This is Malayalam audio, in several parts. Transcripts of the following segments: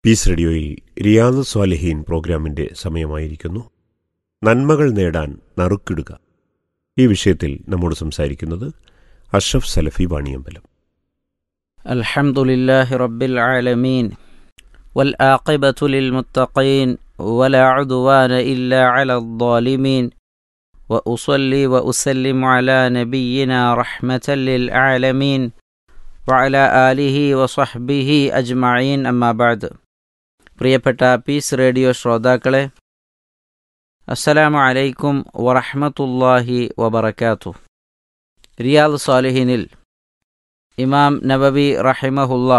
പീസ് റേഡിയോയിൽ റിയാദ് സ്വാലിഹീൻ പ്രോഗ്രാമിന്റെ സമയമായിരിക്കുന്നു നന്മകൾ നേടാൻ നറുക്കിടുക ഈ വിഷയത്തിൽ നമ്മോട് സംസാരിക്കുന്നത് അഷ്റഫ് സലഫി വാണിയമ്പലം الحمد لله رب العالمين والآقبة للمتقين ولا عدوان إلا على الظالمين وأصلي وأسلم على نبينا رحمة للعالمين وعلى آله وصحبه أجمعين أما بعد പ്രിയപ്പെട്ട പീസ് റേഡിയോ ശ്രോതാക്കളെ അസ്സലാമു അലൈക്കും വറഹ്മത്തുള്ളാഹി വബറകാതുഹു റിയാദ് സാലിഹിനിൽ ഇമാം നബവി റഹിമഹുല്ല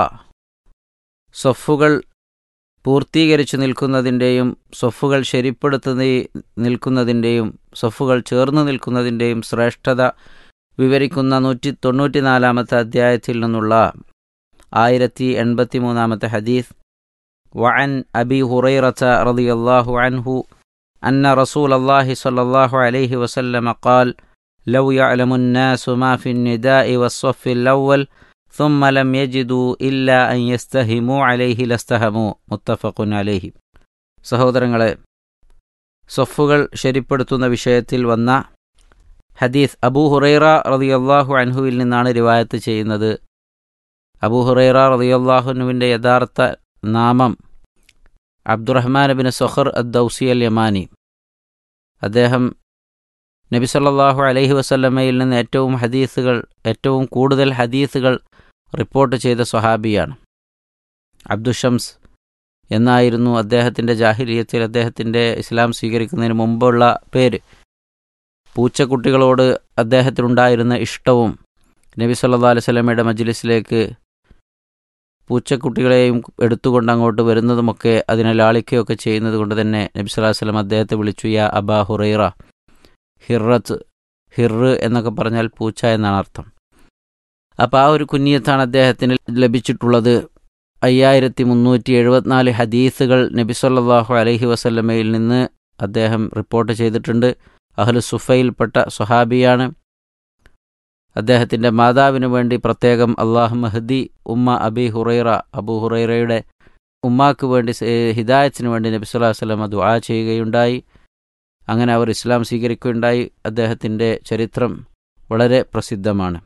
സൊഫുകൾ പൂർത്തീകരിച്ചു നിൽക്കുന്നതിൻ്റെയും സൊഫുകൾ ശരിപ്പെടുത്തുന്ന നിൽക്കുന്നതിൻ്റെയും സൊഫുകൾ ചേർന്ന് നിൽക്കുന്നതിൻ്റെയും ശ്രേഷ്ഠത വിവരിക്കുന്ന നൂറ്റി തൊണ്ണൂറ്റിനാലാമത്തെ അധ്യായത്തിൽ നിന്നുള്ള ആയിരത്തി എൺപത്തി മൂന്നാമത്തെ ഹദീസ് وعن أبي هريرة رضي الله عنه أن رسول الله صلى الله عليه وسلم قال لو يعلم الناس ما في النداء والصف الأول ثم لم يجدوا إلا أن يستهموا عليه لاستهموا متفق عليه സഹോദരങ്ങളെ സൊഫുകൾ ശരിപ്പെടുത്തുന്ന വിഷയത്തിൽ വന്ന ഹദീസ് അബൂ ഹുറൈറ റളിയല്ലാഹു അൻഹുവിൽ നിന്നാണ് റിവായത്ത് ചെയ്യുന്നത് അബൂ ഹുറൈറ റളിയല്ലാഹുനുവിൻ്റെ യഥാർത്ഥ നാമം അബ്ദുറഹ്മാൻ ബിൻ സൊഹർ അദ് ദൗസി അൽ യമാനി അദ്ദേഹം നബി സല്ലല്ലാഹു അലൈഹി വസല്ലമയിൽ നിന്ന് ഏറ്റവും ഹദീസുകൾ ഏറ്റവും കൂടുതൽ ഹദീസുകൾ റിപ്പോർട്ട് ചെയ്ത സ്വഹാബിയാണ് അബ്ദുഷംസ് എന്നായിരുന്നു അദ്ദേഹത്തിൻ്റെ ജാഹിലിയത്തിൽ അദ്ദേഹത്തിൻ്റെ ഇസ്ലാം സ്വീകരിക്കുന്നതിന് മുമ്പുള്ള പേര് പൂച്ചക്കുട്ടികളോട് അദ്ദേഹത്തിനുണ്ടായിരുന്ന ഇഷ്ടവും നബി സല്ലാ അലൈഹി സ്വലമയുടെ മജ്ലിസിലേക്ക് പൂച്ചക്കുട്ടികളെയും എടുത്തുകൊണ്ട് അങ്ങോട്ട് വരുന്നതുമൊക്കെ അതിനെ ലാളിക്കുകയൊക്കെ ചെയ്യുന്നത് കൊണ്ട് തന്നെ നബി സല്ലാ വല്ലം അദ്ദേഹത്തെ വിളിച്ചു യാ അബാ ഹുറൈറ ഹിറത്ത് ഹിറ് എന്നൊക്കെ പറഞ്ഞാൽ പൂച്ച എന്നാണ് അർത്ഥം അപ്പോൾ ആ ഒരു കുഞ്ഞിയത്താണ് അദ്ദേഹത്തിന് ലഭിച്ചിട്ടുള്ളത് അയ്യായിരത്തി മുന്നൂറ്റി എഴുപത്തിനാല് ഹദീസുകൾ നബി സല്ലാഹു അലൈഹി വസല്ലമയിൽ നിന്ന് അദ്ദേഹം റിപ്പോർട്ട് ചെയ്തിട്ടുണ്ട് അഹ്ലു സുഫയിൽപ്പെട്ട സ്വഹാബിയാണ് അദ്ദേഹത്തിൻ്റെ മാതാവിന് വേണ്ടി പ്രത്യേകം അള്ളാഹു മഹദി ഉമ്മ അബി ഹുറൈറ അബു ഹുറൈറയുടെ ഉമ്മാക്ക് വേണ്ടി ഹിദായത്തിന് വേണ്ടി നബി സ്വല്ലാ വല്ലം ദുആ ചെയ്യുകയുണ്ടായി അങ്ങനെ അവർ ഇസ്ലാം സ്വീകരിക്കുകയുണ്ടായി അദ്ദേഹത്തിൻ്റെ ചരിത്രം വളരെ പ്രസിദ്ധമാണ്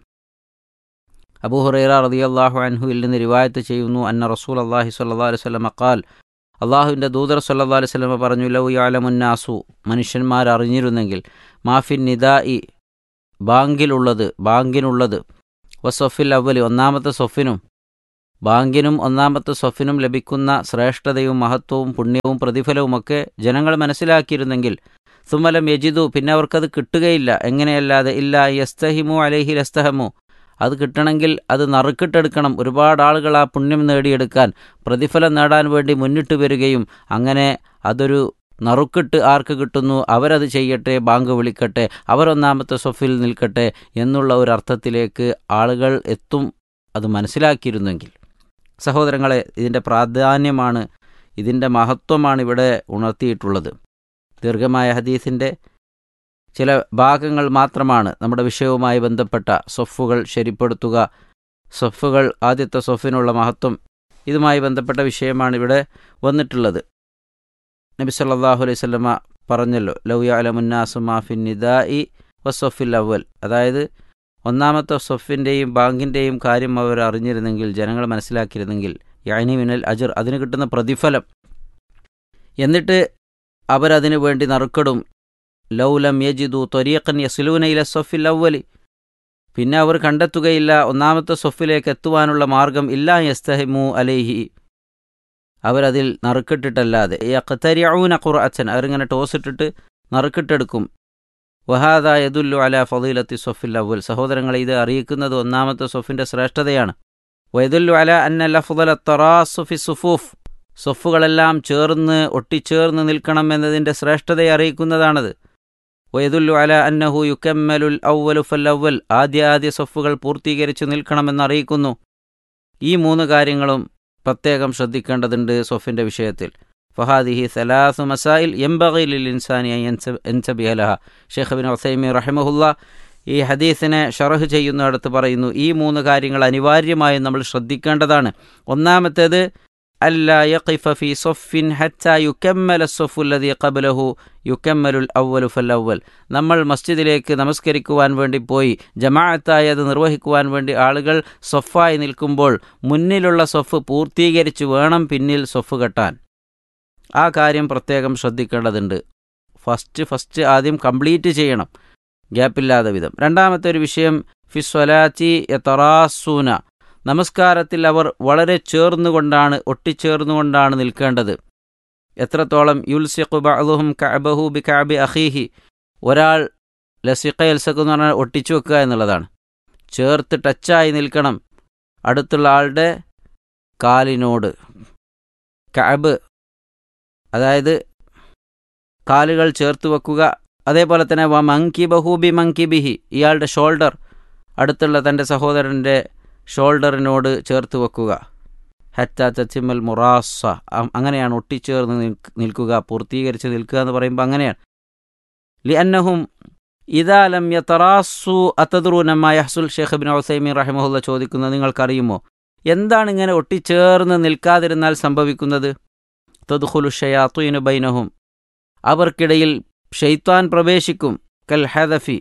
അബൂ ഹുറൈറ റളിയല്ലാഹു അൻഹുവിൽ നിന്ന് റിവായത്ത് ചെയ്യുന്നു അന്ന റസൂൽ അള്ളാഹി സ്വല്ലാ അലൈഹി സ്വലം അക്കാൽ അള്ളാഹുവിൻ്റെ ദൂതർ സല്ലാ അലൈഹി സ്വലമ പറഞ്ഞു ലൗ യാലമുന്നാസു മനുഷ്യന്മാർ അറിഞ്ഞിരുന്നെങ്കിൽ മാഫിൻ നിദായി ബാങ്കിലുള്ളത് ബാങ്കിനുള്ളത് വസൊഫിൽ അവലി ഒന്നാമത്തെ സൊഫിനും ബാങ്കിനും ഒന്നാമത്തെ സൊഫിനും ലഭിക്കുന്ന ശ്രേഷ്ഠതയും മഹത്വവും പുണ്യവും പ്രതിഫലവുമൊക്കെ ജനങ്ങൾ മനസ്സിലാക്കിയിരുന്നെങ്കിൽ സുമലം യജിദു പിന്നെ അവർക്കത് കിട്ടുകയില്ല എങ്ങനെയല്ലാതെ ഇല്ല യസ്തഹിമു അലൈഹി ലസ്തഹമു അത് കിട്ടണമെങ്കിൽ അത് നറുക്കിട്ടെടുക്കണം ഒരുപാട് ആളുകൾ ആ പുണ്യം നേടിയെടുക്കാൻ പ്രതിഫലം നേടാൻ വേണ്ടി മുന്നിട്ട് വരികയും അങ്ങനെ അതൊരു നറുക്കിട്ട് ആർക്ക് കിട്ടുന്നു അവരത് ചെയ്യട്ടെ ബാങ്ക് വിളിക്കട്ടെ അവരൊന്നാമത്തെ സൊഫിൽ നിൽക്കട്ടെ എന്നുള്ള ഒരു അർത്ഥത്തിലേക്ക് ആളുകൾ എത്തും അത് മനസ്സിലാക്കിയിരുന്നെങ്കിൽ സഹോദരങ്ങളെ ഇതിൻ്റെ പ്രാധാന്യമാണ് ഇതിൻ്റെ മഹത്വമാണ് ഇവിടെ ഉണർത്തിയിട്ടുള്ളത് ദീർഘമായ ഹദീസിൻ്റെ ചില ഭാഗങ്ങൾ മാത്രമാണ് നമ്മുടെ വിഷയവുമായി ബന്ധപ്പെട്ട സൊഫുകൾ ശരിപ്പെടുത്തുക സൊഫുകൾ ആദ്യത്തെ സൊഫിനുള്ള മഹത്വം ഇതുമായി ബന്ധപ്പെട്ട വിഷയമാണ് ഇവിടെ വന്നിട്ടുള്ളത് നബി സല്ലാഹു അലൈഹി സ്വലമ പറഞ്ഞല്ലോ ലൗയ അലമുന്നാസു മാഫിൻ നിദായി വസൊഫിൽ അവൽ അതായത് ഒന്നാമത്തെ സൊഫിൻ്റെയും ബാങ്കിൻ്റെയും കാര്യം അവർ അറിഞ്ഞിരുന്നെങ്കിൽ ജനങ്ങൾ മനസ്സിലാക്കിയിരുന്നെങ്കിൽ യാനി മിനൽ അജർ അതിന് കിട്ടുന്ന പ്രതിഫലം എന്നിട്ട് അവരതിനു വേണ്ടി നറുക്കിടും ലൗലം യജിദു തൊരിയക്കൻ യസുലൂന ഇല സൊഫിൽ അവലി പിന്നെ അവർ കണ്ടെത്തുകയില്ല ഒന്നാമത്തെ സൊഫിലേക്ക് എത്തുവാനുള്ള മാർഗം ഇല്ലാ യസ്തഹിമു അലേഹി അവരതിൽ നറുക്കിട്ടിട്ടല്ലാതെ യഖ്തരിഊന ഖുർഅച്ചൻ അവരിങ്ങനെ ടോസിട്ടിട്ട് നറുക്കിട്ടെടുക്കും വഹാദ യദുല്ലു അല ഫദീലത്തി സൊഫിൽ അവൽ സഹോദരങ്ങളെ ഇത് അറിയിക്കുന്നത് ഒന്നാമത്തെ സൊഫിൻ്റെ ശ്രേഷ്ഠതയാണ് വയദുല്ലു അല അന്ന ലഫുദല തറാസുഫി സുഫൂഫ് സൊഫുകളെല്ലാം ചേർന്ന് ഒട്ടിച്ചേർന്ന് നിൽക്കണം എന്നതിൻ്റെ ശ്രേഷ്ഠതയെ അറിയിക്കുന്നതാണത് വയദുല്ലു അല അന്നഹു യുക്കമ്മലുൽ ഔവലു ഫൽ അവൽ ആദ്യ ആദ്യ സൊഫുകൾ പൂർത്തീകരിച്ചു നിൽക്കണമെന്ന് അറിയിക്കുന്നു ഈ മൂന്ന് കാര്യങ്ങളും പ്രത്യേകം ശ്രദ്ധിക്കേണ്ടതുണ്ട് സൊഫിൻ്റെ വിഷയത്തിൽ ഫഹാദിഹി സലാസു മസായിൽ എംബഗിലിൽ ഇൻസാനി എൻസബിഹലഹ ഷെയ്ഖ് ബിൻ ഒസൈമി റഹിമഹുല്ല ഈ ഹദീസിനെ ഷറഹ് ചെയ്യുന്നിടത്ത് പറയുന്നു ഈ മൂന്ന് കാര്യങ്ങൾ അനിവാര്യമായും നമ്മൾ ശ്രദ്ധിക്കേണ്ടതാണ് ഒന്നാമത്തേത് ألا يقف في صف حتى يكمل الصف الذي قبله يكمل الأول فالأول നമ്മൾ മസ്ജിദിലേക്ക് നമസ്കരിക്കുവാൻ വേണ്ടി പോയി ജമാഅത്തായി അത് നിർവഹിക്കുവാൻ വേണ്ടി ആളുകൾ സൊഫായി നിൽക്കുമ്പോൾ മുന്നിലുള്ള സൊഫ് പൂർത്തീകരിച്ച് വേണം പിന്നിൽ സൊഫ് കെട്ടാൻ ആ കാര്യം പ്രത്യേകം ശ്രദ്ധിക്കേണ്ടതുണ്ട് ഫസ്റ്റ് ഫസ്റ്റ് ആദ്യം കംപ്ലീറ്റ് ചെയ്യണം ഗ്യാപ്പില്ലാതെ വിധം രണ്ടാമത്തെ ഒരു വിഷയം ഫിസ്വലാത്തി യത്തറാസൂന നമസ്കാരത്തിൽ അവർ വളരെ ചേർന്നുകൊണ്ടാണ് ഒട്ടിച്ചേർന്നുകൊണ്ടാണ് നിൽക്കേണ്ടത് എത്രത്തോളം യുൽസിഖു ബഅദുഹും കഅബഹു ബി കഅബി അഖീഹി ഒരാൾ ലസിഖ യൽസഖ് എന്ന് പറഞ്ഞാൽ ഒട്ടിച്ചു വെക്കുക എന്നുള്ളതാണ് ചേർത്ത് ടച്ചായി നിൽക്കണം അടുത്തുള്ള ആളുടെ കാലിനോട് കഅബ് അതായത് കാലുകൾ ചേർത്ത് വെക്കുക അതേപോലെ തന്നെ വ മങ്കി ബഹൂബി മങ്കി ബിഹി ഇയാളുടെ ഷോൾഡർ അടുത്തുള്ള തൻ്റെ സഹോദരൻ്റെ ഷോൾഡറിനോട് ചേർത്ത് വെക്കുക ഹറ്റ ചച്ചിമൽ മുറാസ അങ്ങനെയാണ് ഒട്ടിച്ചേർന്ന് നിൽക്കുക പൂർത്തീകരിച്ച് നിൽക്കുക എന്ന് പറയുമ്പോൾ അങ്ങനെയാണ് ലി അന്നഹും ഇതാലം യത്തറാസു അത്തദ്റൂനമ്മ യഹ്സുൽ ഷെയ്ഖ് ബിൻ ഒസൈമീൻ റഹിമഹുല്ല ചോദിക്കുന്നത് നിങ്ങൾക്കറിയുമോ എന്താണ് ഇങ്ങനെ ഒട്ടിച്ചേർന്ന് നിൽക്കാതിരുന്നാൽ സംഭവിക്കുന്നത് തദ്ഖുലു ഷയാത്തുയിനു ബൈനഹും അവർക്കിടയിൽ ഷെയ്ത്താൻ പ്രവേശിക്കും കൽ ഹദഫി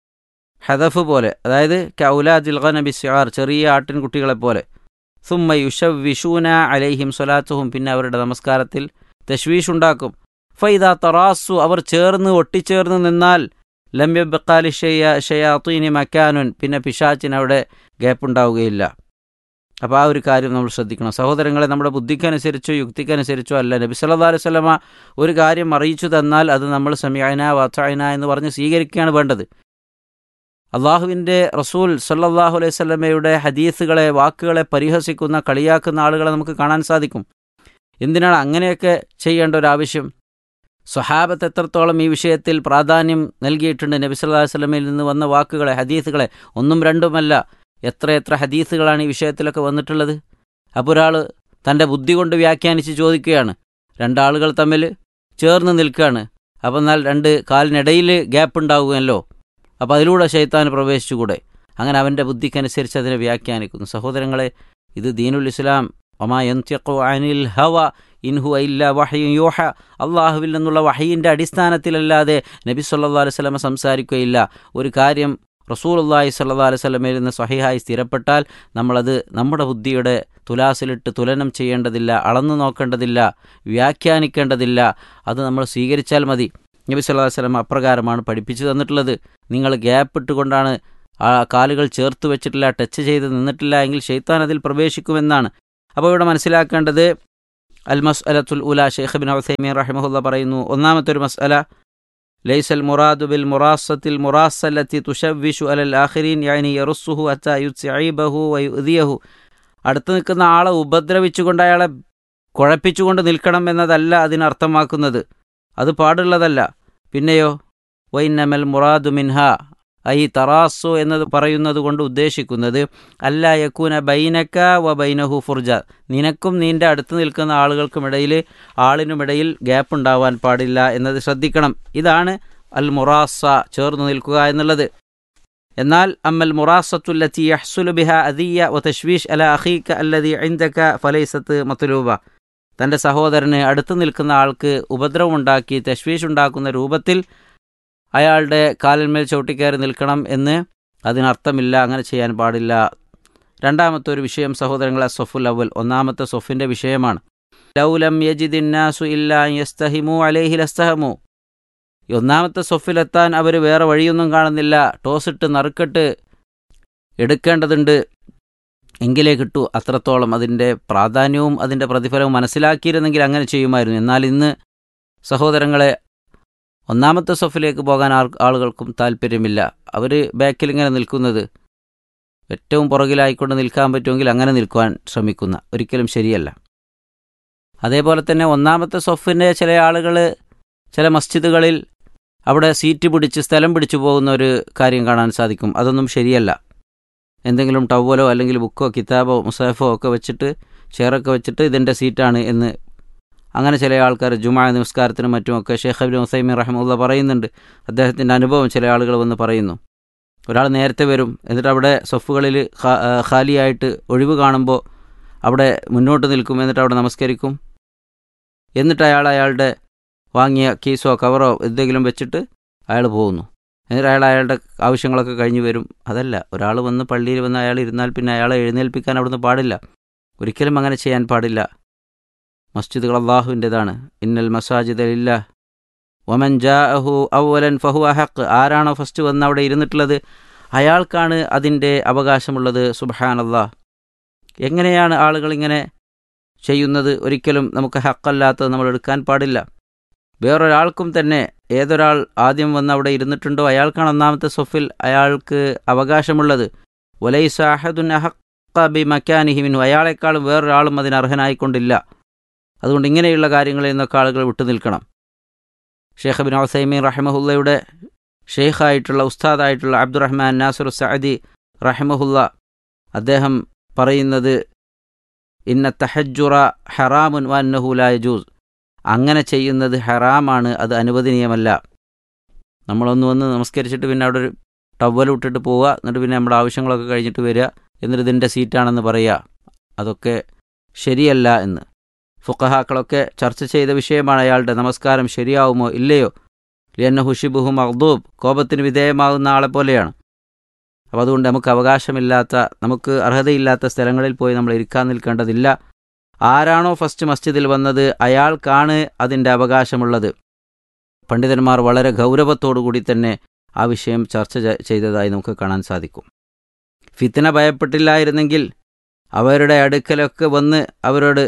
ഹദഫ് പോലെ അതായത് കൗലാദിൽ ഗനബി സിയാർ ചെറിയ ആട്ടിൻകുട്ടികളെപ്പോലെ സുമ്മ യുഷവിഷൂന അലൈഹിം സ്വലാത്തുഹും പിന്നെ അവരുടെ നമസ്കാരത്തിൽ തശ്വീഷുണ്ടാക്കും ഫൈദ തറാസു അവർ ചേർന്ന് ഒട്ടിച്ചേർന്ന് നിന്നാൽ ലംബ്യബക്കാലി ഷെയ്യ ഷയാത്തുയിനി മക്കാനുൻ പിന്നെ പിശാച്ചിന് അവിടെ ഗ്യാപ്പുണ്ടാവുകയില്ല അപ്പോൾ ആ ഒരു കാര്യം നമ്മൾ ശ്രദ്ധിക്കണം സഹോദരങ്ങളെ നമ്മുടെ ബുദ്ധിക്കനുസരിച്ചോ യുക്തിക്കനുസരിച്ചോ അല്ല നബി സല്ലാ അലൈഹി സ്വലമ ഒരു കാര്യം അറിയിച്ചു തന്നാൽ അത് നമ്മൾ സമയന വത്തായന എന്ന് പറഞ്ഞ് സ്വീകരിക്കുകയാണ് വേണ്ടത് അള്ളാഹുവിൻ്റെ റസൂൽ സല്ലാഹു അലൈഹി സ്വലമയുടെ ഹദീസുകളെ വാക്കുകളെ പരിഹസിക്കുന്ന കളിയാക്കുന്ന ആളുകളെ നമുക്ക് കാണാൻ സാധിക്കും എന്തിനാണ് അങ്ങനെയൊക്കെ ചെയ്യേണ്ട ഒരു ആവശ്യം സ്വഹാബത്ത് എത്രത്തോളം ഈ വിഷയത്തിൽ പ്രാധാന്യം നൽകിയിട്ടുണ്ട് നബി സല്ലാ വല്ലമയിൽ നിന്ന് വന്ന വാക്കുകളെ ഹദീസുകളെ ഒന്നും രണ്ടുമല്ല എത്ര എത്ര ഹദീസുകളാണ് ഈ വിഷയത്തിലൊക്കെ വന്നിട്ടുള്ളത് അപ്പോൾ ഒരാൾ തൻ്റെ ബുദ്ധി കൊണ്ട് വ്യാഖ്യാനിച്ച് ചോദിക്കുകയാണ് രണ്ടാളുകൾ തമ്മിൽ ചേർന്ന് നിൽക്കുകയാണ് അപ്പോൾ എന്നാൽ രണ്ട് കാലിനിടയിൽ ഗ്യാപ്പ് ഉണ്ടാവുമല്ലോ അപ്പോൾ അതിലൂടെ ശൈത്താൻ പ്രവേശിച്ചുകൂടെ അങ്ങനെ അവൻ്റെ ബുദ്ധിക്കനുസരിച്ച് അതിനെ വ്യാഖ്യാനിക്കുന്നു സഹോദരങ്ങളെ ഇത് ദീനുൽ ഇസ്ലാം ഒമാ യന്ത്യക്കോ അനിൽ ഹവ ഇൻഹു ഇല്ല വഹയും യോഹ അള്ളാഹുവിൽ നിന്നുള്ള വഹയിൻ്റെ അടിസ്ഥാനത്തിലല്ലാതെ നബി സല്ലാ അലൈഹി സ്വലമ സംസാരിക്കുകയില്ല ഒരു കാര്യം റസൂൽ അള്ളാഹി സല്ലാ അലൈഹി സ്വലമയിൽ നിന്ന് സ്വഹിഹായി സ്ഥിരപ്പെട്ടാൽ നമ്മളത് നമ്മുടെ ബുദ്ധിയുടെ തുലാസിലിട്ട് തുലനം ചെയ്യേണ്ടതില്ല അളന്നു നോക്കേണ്ടതില്ല വ്യാഖ്യാനിക്കേണ്ടതില്ല അത് നമ്മൾ സ്വീകരിച്ചാൽ മതി നബി സല്ലാ വല്ലം അപ്രകാരമാണ് പഠിപ്പിച്ചു തന്നിട്ടുള്ളത് നിങ്ങൾ ഗ്യാപ്പ് ഇട്ടുകൊണ്ടാണ് ആ കാലുകൾ ചേർത്ത് വെച്ചിട്ടില്ല ടച്ച് ചെയ്ത് നിന്നിട്ടില്ല എങ്കിൽ ഷെയ്ത്താൻ അതിൽ പ്രവേശിക്കുമെന്നാണ് അപ്പോൾ ഇവിടെ മനസ്സിലാക്കേണ്ടത് അൽ മസ് അലത്തുൽ ഉല ഷെയ്ഖ് ബിൻ ഹുസൈമീൻ റഹിമഹുല്ല പറയുന്നു ഒന്നാമത്തെ ഒരു മസ്അല ലൈസൽ മുറാദു ബിൽ മുറാസത്തിൽ മുറാസല്ലത്തി തുഷവിഷു അലൽ ആഖിരീൻ യാനി യറുസുഹു അത്ത യുത്സിബഹു വയുദിയഹു അടുത്ത് നിൽക്കുന്ന ആളെ ഉപദ്രവിച്ചുകൊണ്ട് അയാളെ കുഴപ്പിച്ചുകൊണ്ട് നിൽക്കണം എന്നതല്ല അതിനർത്ഥമാക്കുന്നത് അത് പാടുള്ളതല്ല പിന്നെയോ വൈനമൽ മുറാദു മിൻഹ ഐ തറാസു എന്നത് പറയുന്നത് കൊണ്ട് ഉദ്ദേശിക്കുന്നത് അല്ല യക്കൂന ബൈനക്ക വ ബൈനഹു ഫുർജ നിനക്കും നിന്റെ അടുത്ത് നിൽക്കുന്ന ആളുകൾക്കുമിടയിൽ ആളിനുമിടയിൽ ഗ്യാപ്പ് ഉണ്ടാവാൻ പാടില്ല എന്നത് ശ്രദ്ധിക്കണം ഇതാണ് അൽ മുറാസ ചേർന്ന് നിൽക്കുക എന്നുള്ളത് എന്നാൽ അമ്മൽ മുറാസത്തുല്ലത്തി യഹ്സുലു ബിഹ അദിയ വ തശ്വീഷ് അല അഖീക അല്ലതി ഐന്ദക ഫലൈസത്ത് മത്തുലൂബ തൻ്റെ സഹോദരന് അടുത്ത് നിൽക്കുന്ന ആൾക്ക് ഉപദ്രവമുണ്ടാക്കി തശ്വീഷ് ഉണ്ടാക്കുന്ന രൂപത്തിൽ അയാളുടെ കാലിന്മേൽ ചവിട്ടിക്കയറി നിൽക്കണം എന്ന് അതിനർത്ഥമില്ല അങ്ങനെ ചെയ്യാൻ പാടില്ല രണ്ടാമത്തെ ഒരു വിഷയം സഹോദരങ്ങളെ സൊഫുൽ അവൽ ഒന്നാമത്തെ സൊഫിൻ്റെ വിഷയമാണ് ലൗലം യജിദിന്നാസു ഇല്ലാ യസ്തഹിമു അലേഹി ലസ്തഹമു ഒന്നാമത്തെ സൊഫിലെത്താൻ അവർ വേറെ വഴിയൊന്നും കാണുന്നില്ല ടോസിട്ട് നറുക്കിട്ട് എടുക്കേണ്ടതുണ്ട് എങ്കിലേ കിട്ടൂ അത്രത്തോളം അതിൻ്റെ പ്രാധാന്യവും അതിൻ്റെ പ്രതിഫലവും മനസ്സിലാക്കിയിരുന്നെങ്കിൽ അങ്ങനെ ചെയ്യുമായിരുന്നു എന്നാൽ ഇന്ന് സഹോദരങ്ങളെ ഒന്നാമത്തെ സൊഫിലേക്ക് പോകാൻ ആളുകൾക്കും താല്പര്യമില്ല അവർ ബാക്കിൽ ഇങ്ങനെ നിൽക്കുന്നത് ഏറ്റവും പുറകിലായിക്കൊണ്ട് നിൽക്കാൻ പറ്റുമെങ്കിൽ അങ്ങനെ നിൽക്കുവാൻ ശ്രമിക്കുന്ന ഒരിക്കലും ശരിയല്ല അതേപോലെ തന്നെ ഒന്നാമത്തെ സൊഫിൻ്റെ ചില ആളുകൾ ചില മസ്ജിദുകളിൽ അവിടെ സീറ്റ് പിടിച്ച് സ്ഥലം പിടിച്ചു പോകുന്ന ഒരു കാര്യം കാണാൻ സാധിക്കും അതൊന്നും ശരിയല്ല എന്തെങ്കിലും ടവലോ അല്ലെങ്കിൽ ബുക്കോ കിതാബോ മുസാഫോ ഒക്കെ വെച്ചിട്ട് ചെയറൊക്കെ വെച്ചിട്ട് ഇതിൻ്റെ സീറ്റാണ് എന്ന് അങ്ങനെ ചില ആൾക്കാർ ജുമാ നമസ്കാരത്തിനും മറ്റുമൊക്കെ ഷേഖ് അബിൻ ഹുസൈമി റഹമുല്ല പറയുന്നുണ്ട് അദ്ദേഹത്തിൻ്റെ അനുഭവം ചില ആളുകൾ വന്ന് പറയുന്നു ഒരാൾ നേരത്തെ വരും എന്നിട്ട് അവിടെ സൊഫുകളിൽ ഖാലിയായിട്ട് ഒഴിവ് കാണുമ്പോൾ അവിടെ മുന്നോട്ട് നിൽക്കും എന്നിട്ട് അവിടെ നമസ്കരിക്കും എന്നിട്ട് അയാൾ അയാളുടെ വാങ്ങിയ കീസോ കവറോ എന്തെങ്കിലും വെച്ചിട്ട് അയാൾ പോകുന്നു എന്നിട്ട് അയാൾ അയാളുടെ ആവശ്യങ്ങളൊക്കെ കഴിഞ്ഞ് വരും അതല്ല ഒരാൾ വന്ന് പള്ളിയിൽ വന്ന് അയാൾ ഇരുന്നാൽ പിന്നെ അയാളെ എഴുന്നേൽപ്പിക്കാൻ അവിടുന്ന് പാടില്ല ഒരിക്കലും അങ്ങനെ ചെയ്യാൻ പാടില്ല മസ്ജിദുകൾ അള്ളാഹുവിൻ്റെതാണ് ഇന്നൽ മസാജിദ് ഇല്ല ഒമൻ ജാഹു ഔവലൻ ഫഹു അഹക്ക് ആരാണോ ഫസ്റ്റ് വന്ന് അവിടെ ഇരുന്നിട്ടുള്ളത് അയാൾക്കാണ് അതിൻ്റെ അവകാശമുള്ളത് സുബഹാൻ അള്ളാഹ് എങ്ങനെയാണ് ആളുകൾ ഇങ്ങനെ ചെയ്യുന്നത് ഒരിക്കലും നമുക്ക് ഹക്കല്ലാത്തത് നമ്മൾ എടുക്കാൻ പാടില്ല വേറൊരാൾക്കും തന്നെ ഏതൊരാൾ ആദ്യം വന്ന് അവിടെ ഇരുന്നിട്ടുണ്ടോ അയാൾക്കാണ് ഒന്നാമത്തെ സൊഫിൽ അയാൾക്ക് അവകാശമുള്ളത് വലൈസ അഹദുൻ അഹക്ക ബി മക്കാനിഹിമിനു അയാളെക്കാളും വേറൊരാളും അതിന് അർഹനായിക്കൊണ്ടില്ല അതുകൊണ്ട് ഇങ്ങനെയുള്ള കാര്യങ്ങളിൽ നിന്നൊക്കെ ആളുകൾ വിട്ടുനിൽക്കണം ഷേഖ് ബിൻ ഒസൈമീൻ റഹ്മഹുല്ലയുടെ ഷെയ്ഖായിട്ടുള്ള ഉസ്താദായിട്ടുള്ള അബ്ദുറഹ്മാൻ നാസുർ സഅദി റഹ്മഹുല്ല അദ്ദേഹം പറയുന്നത് ഇന്ന തഹജുറ ഹറാമുൻ വന്നഹുലായ ജൂസ് അങ്ങനെ ചെയ്യുന്നത് ഹറാമാണ് അത് അനുവദനീയമല്ല നമ്മളൊന്ന് വന്ന് നമസ്കരിച്ചിട്ട് പിന്നെ അവിടെ ഒരു ടവൽ ഇട്ടിട്ട് പോവുക എന്നിട്ട് പിന്നെ നമ്മുടെ ആവശ്യങ്ങളൊക്കെ കഴിഞ്ഞിട്ട് വരിക എന്നിട്ട് ഇതിൻ്റെ സീറ്റാണെന്ന് പറയുക അതൊക്കെ ശരിയല്ല എന്ന് ഫുക്കഹാക്കളൊക്കെ ചർച്ച ചെയ്ത വിഷയമാണ് അയാളുടെ നമസ്കാരം ശരിയാവുമോ ഇല്ലയോ ലിയന്ന ഹുഷിബുഹു മഹ്ദൂബ് കോപത്തിന് വിധേയമാകുന്ന ആളെ പോലെയാണ് അപ്പോൾ അതുകൊണ്ട് നമുക്ക് അവകാശമില്ലാത്ത നമുക്ക് അർഹതയില്ലാത്ത സ്ഥലങ്ങളിൽ പോയി നമ്മൾ ഇരിക്കാൻ നിൽക്കേണ്ടതില്ല ആരാണോ ഫസ്റ്റ് മസ്ജിദിൽ വന്നത് അയാൾക്കാണ് അതിൻ്റെ അവകാശമുള്ളത് പണ്ഡിതന്മാർ വളരെ ഗൗരവത്തോടു കൂടി തന്നെ ആ വിഷയം ചർച്ച ചെയ്തതായി നമുക്ക് കാണാൻ സാധിക്കും ഫിത്തിന ഭയപ്പെട്ടില്ലായിരുന്നെങ്കിൽ അവരുടെ അടുക്കലൊക്കെ വന്ന് അവരോട്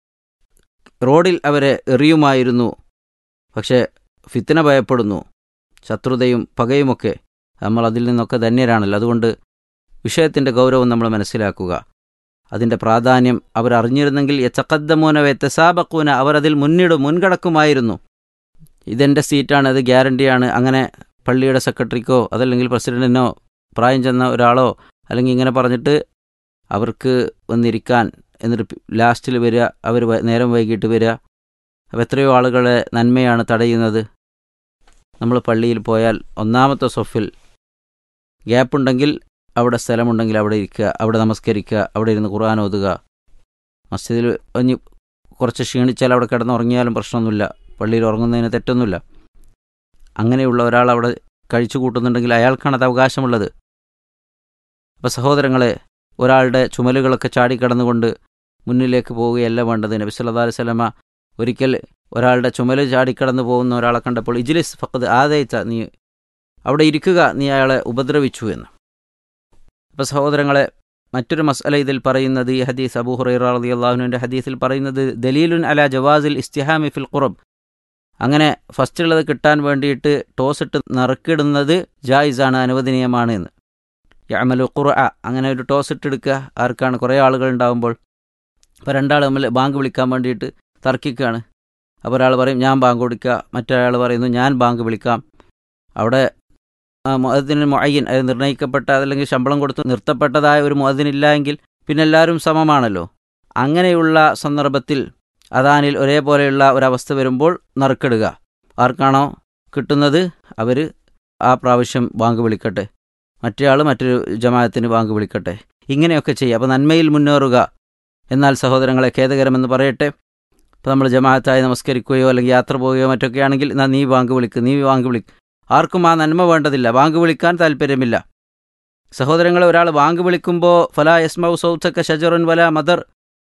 റോഡിൽ അവരെ എറിയുമായിരുന്നു പക്ഷേ ഫിത്തിന ഭയപ്പെടുന്നു ശത്രുതയും പകയുമൊക്കെ നമ്മൾ അതിൽ നിന്നൊക്കെ ധന്യരാണല്ലോ അതുകൊണ്ട് വിഷയത്തിൻ്റെ ഗൗരവം നമ്മൾ മനസ്സിലാക്കുക അതിൻ്റെ പ്രാധാന്യം അവർ അറിഞ്ഞിരുന്നെങ്കിൽ യച്ചക്കദ്ദമൂന വ്യത്യസാബക്കൂന അവർ അതിൽ മുന്നിടും മുൻകടക്കുമായിരുന്നു ഇതെൻ്റെ സീറ്റാണ് അത് ഗ്യാരണ്ടിയാണ് അങ്ങനെ പള്ളിയുടെ സെക്രട്ടറിക്കോ അതല്ലെങ്കിൽ പ്രസിഡന്റിനോ പ്രായം ചെന്ന ഒരാളോ അല്ലെങ്കിൽ ഇങ്ങനെ പറഞ്ഞിട്ട് അവർക്ക് വന്നിരിക്കാൻ എന്നിട്ട് ലാസ്റ്റിൽ വരിക അവർ നേരം വൈകിട്ട് വരിക അപ്പോൾ എത്രയോ ആളുകളെ നന്മയാണ് തടയുന്നത് നമ്മൾ പള്ളിയിൽ പോയാൽ ഒന്നാമത്തെ സൊഫിൽ ഗ്യാപ്പുണ്ടെങ്കിൽ അവിടെ സ്ഥലമുണ്ടെങ്കിൽ അവിടെ ഇരിക്കുക അവിടെ നമസ്കരിക്കുക അവിടെ ഇരുന്ന് ഖുർആൻ ഓതുക മസ്ജിദിൽ ഇനി കുറച്ച് ക്ഷീണിച്ചാൽ അവിടെ കിടന്നുറങ്ങിയാലും പ്രശ്നമൊന്നുമില്ല പള്ളിയിൽ ഉറങ്ങുന്നതിന് തെറ്റൊന്നുമില്ല അങ്ങനെയുള്ള ഒരാൾ അവിടെ കഴിച്ചു കൂട്ടുന്നുണ്ടെങ്കിൽ അയാൾക്കാണ് അത് അവകാശമുള്ളത് അപ്പോൾ സഹോദരങ്ങളെ ഒരാളുടെ ചുമലുകളൊക്കെ ചാടിക്കടന്നുകൊണ്ട് മുന്നിലേക്ക് പോവുകയല്ല വേണ്ടത് നബി സല്ലല്ലാഹു അലൈഹി വസല്ലമ ഒരിക്കൽ ഒരാളുടെ ചുമല് ചാടിക്കടന്നു പോകുന്ന ഒരാളെ കണ്ടപ്പോൾ ഇജ്ലിസ് ഫഖദ് ആദയിച്ച നീ അവിടെ ഇരിക്കുക നീ അയാളെ ഉപദ്രവിച്ചു എന്ന് അപ്പോൾ സഹോദരങ്ങളെ മറ്റൊരു മസ്അല ഇതിൽ പറയുന്നത് ഈ ഹദീസ് അബൂ ഹുറൈറ റളിയല്ലാഹുവിൻ്റെ ഹദീസിൽ പറയുന്നത് ദലീലുൻ അല ജവാസിൽ ഇസ്തിഹാമി ഫിൽ ഖുറബ് അങ്ങനെ ഫസ്റ്റുള്ളത് കിട്ടാൻ വേണ്ടിയിട്ട് ടോസ് ഇട്ട് നറുക്കിടുന്നത് ജായിസാണ് അനുവദനീയമാണ് എന്ന് യമലു ഖുറ അങ്ങനെ ഒരു ടോസ് ഇട്ടെടുക്കുക ആർക്കാണ് കുറേ ആളുകൾ ഉണ്ടാകുമ്പോൾ അപ്പോൾ രണ്ടാൾ തമ്മിൽ ബാങ്ക് വിളിക്കാൻ വേണ്ടിയിട്ട് തർക്കിക്കുകയാണ് അപ്പോൾ ഒരാൾ പറയും ഞാൻ ബാങ്ക് കൊടുക്കുക മറ്റൊരാൾ പറയുന്നു ഞാൻ ബാങ്ക് വിളിക്കാം അവിടെ മുഅദ്ദിന് മുഅയ്യൻ അത് നിർണ്ണയിക്കപ്പെട്ട അതല്ലെങ്കിൽ ശമ്പളം കൊടുത്ത് നിർത്തപ്പെട്ടതായ ഒരു മുഅദ്ദിനില്ല എങ്കിൽ പിന്നെ എല്ലാവരും സമമാണല്ലോ അങ്ങനെയുള്ള സന്ദർഭത്തിൽ അദാനിൽ ഒരേപോലെയുള്ള ഒരവസ്ഥ വരുമ്പോൾ നറുക്കിടുക ആർക്കാണോ കിട്ടുന്നത് അവർ ആ പ്രാവശ്യം ബാങ്ക് വിളിക്കട്ടെ മറ്റേയാൾ മറ്റൊരു ജമാഅത്തിന് ബാങ്ക് വിളിക്കട്ടെ ഇങ്ങനെയൊക്കെ ചെയ്യുക അപ്പോൾ നന്മയിൽ മുന്നേറുക എന്നാൽ സഹോദരങ്ങളെ ഖേദകരമെന്ന് പറയട്ടെ ഇപ്പോൾ നമ്മൾ ജമാഅത്തായി നമസ്കരിക്കുകയോ അല്ലെങ്കിൽ യാത്ര പോവുകയോ മറ്റൊക്കെ ആണെങ്കിൽ എന്നാൽ നീ ബാങ്ക് വിളിക്ക് നീ ബാങ്ക് വിളിക്ക് ആർക്കും ആ നന്മ വേണ്ടതില്ല ബാങ്ക് വിളിക്കാൻ താല്പര്യമില്ല സഹോദരങ്ങളെ ഒരാൾ ബാങ്ക് വിളിക്കുമ്പോൾ ഫലാ യസ്മൗ സൗത്തക്ക ഷജറുൻ വല മദർ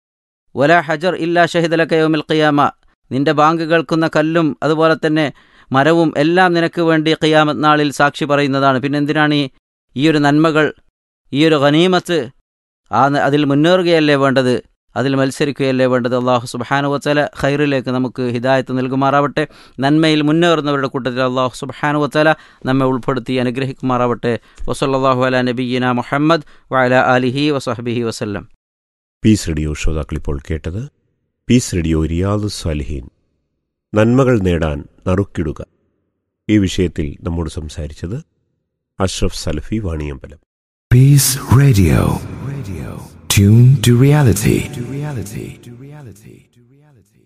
വല ഹജർ ഇല്ലാ ഷഹിദലക്ക യോമിൽ ഖിയാമ നിന്റെ ബാങ്ക് കേൾക്കുന്ന കല്ലും അതുപോലെ തന്നെ മരവും എല്ലാം നിനക്ക് വേണ്ടി ഖിയാമത്ത് നാളിൽ സാക്ഷി പറയുന്നതാണ് പിന്നെ എന്തിനാണ് ഈ ഒരു നന്മകൾ ഈ ഒരു ഖനീമത്ത് ആ അതിൽ മുന്നേറുകയല്ലേ വേണ്ടത് അതിൽ മത്സരിക്കുകയല്ലേ വേണ്ടത് അള്ളാഹു സുബാനുവത്തല ഖൈറിലേക്ക് നമുക്ക് ഹിദായത്ത് നൽകുമാറാവട്ടെ നന്മയിൽ മുന്നേറുന്നവരുടെ കൂട്ടത്തിൽ അള്ളാഹു സുബാനുവത്തല നമ്മെ ഉൾപ്പെടുത്തി അനുഗ്രഹിക്കുമാറാവട്ടെ വസല്ലാഹു അല നബീന മുഹമ്മദ് വഅല അലിഹി വസഹബിഹി വസല്ലം പീസ് റേഡിയോ ശ്രോതാക്കളിപ്പോൾ കേട്ടത് പീസ് റേഡിയോ റിയാദ് സാലിഹീൻ നന്മകൾ നേടാൻ നറുക്കിടുക ഈ വിഷയത്തിൽ നമ്മോട് സംസാരിച്ചത് Ashraf Salafi Vaniyambalam Peace Radio. Radio. Tune to reality. To reality. To reality. To reality.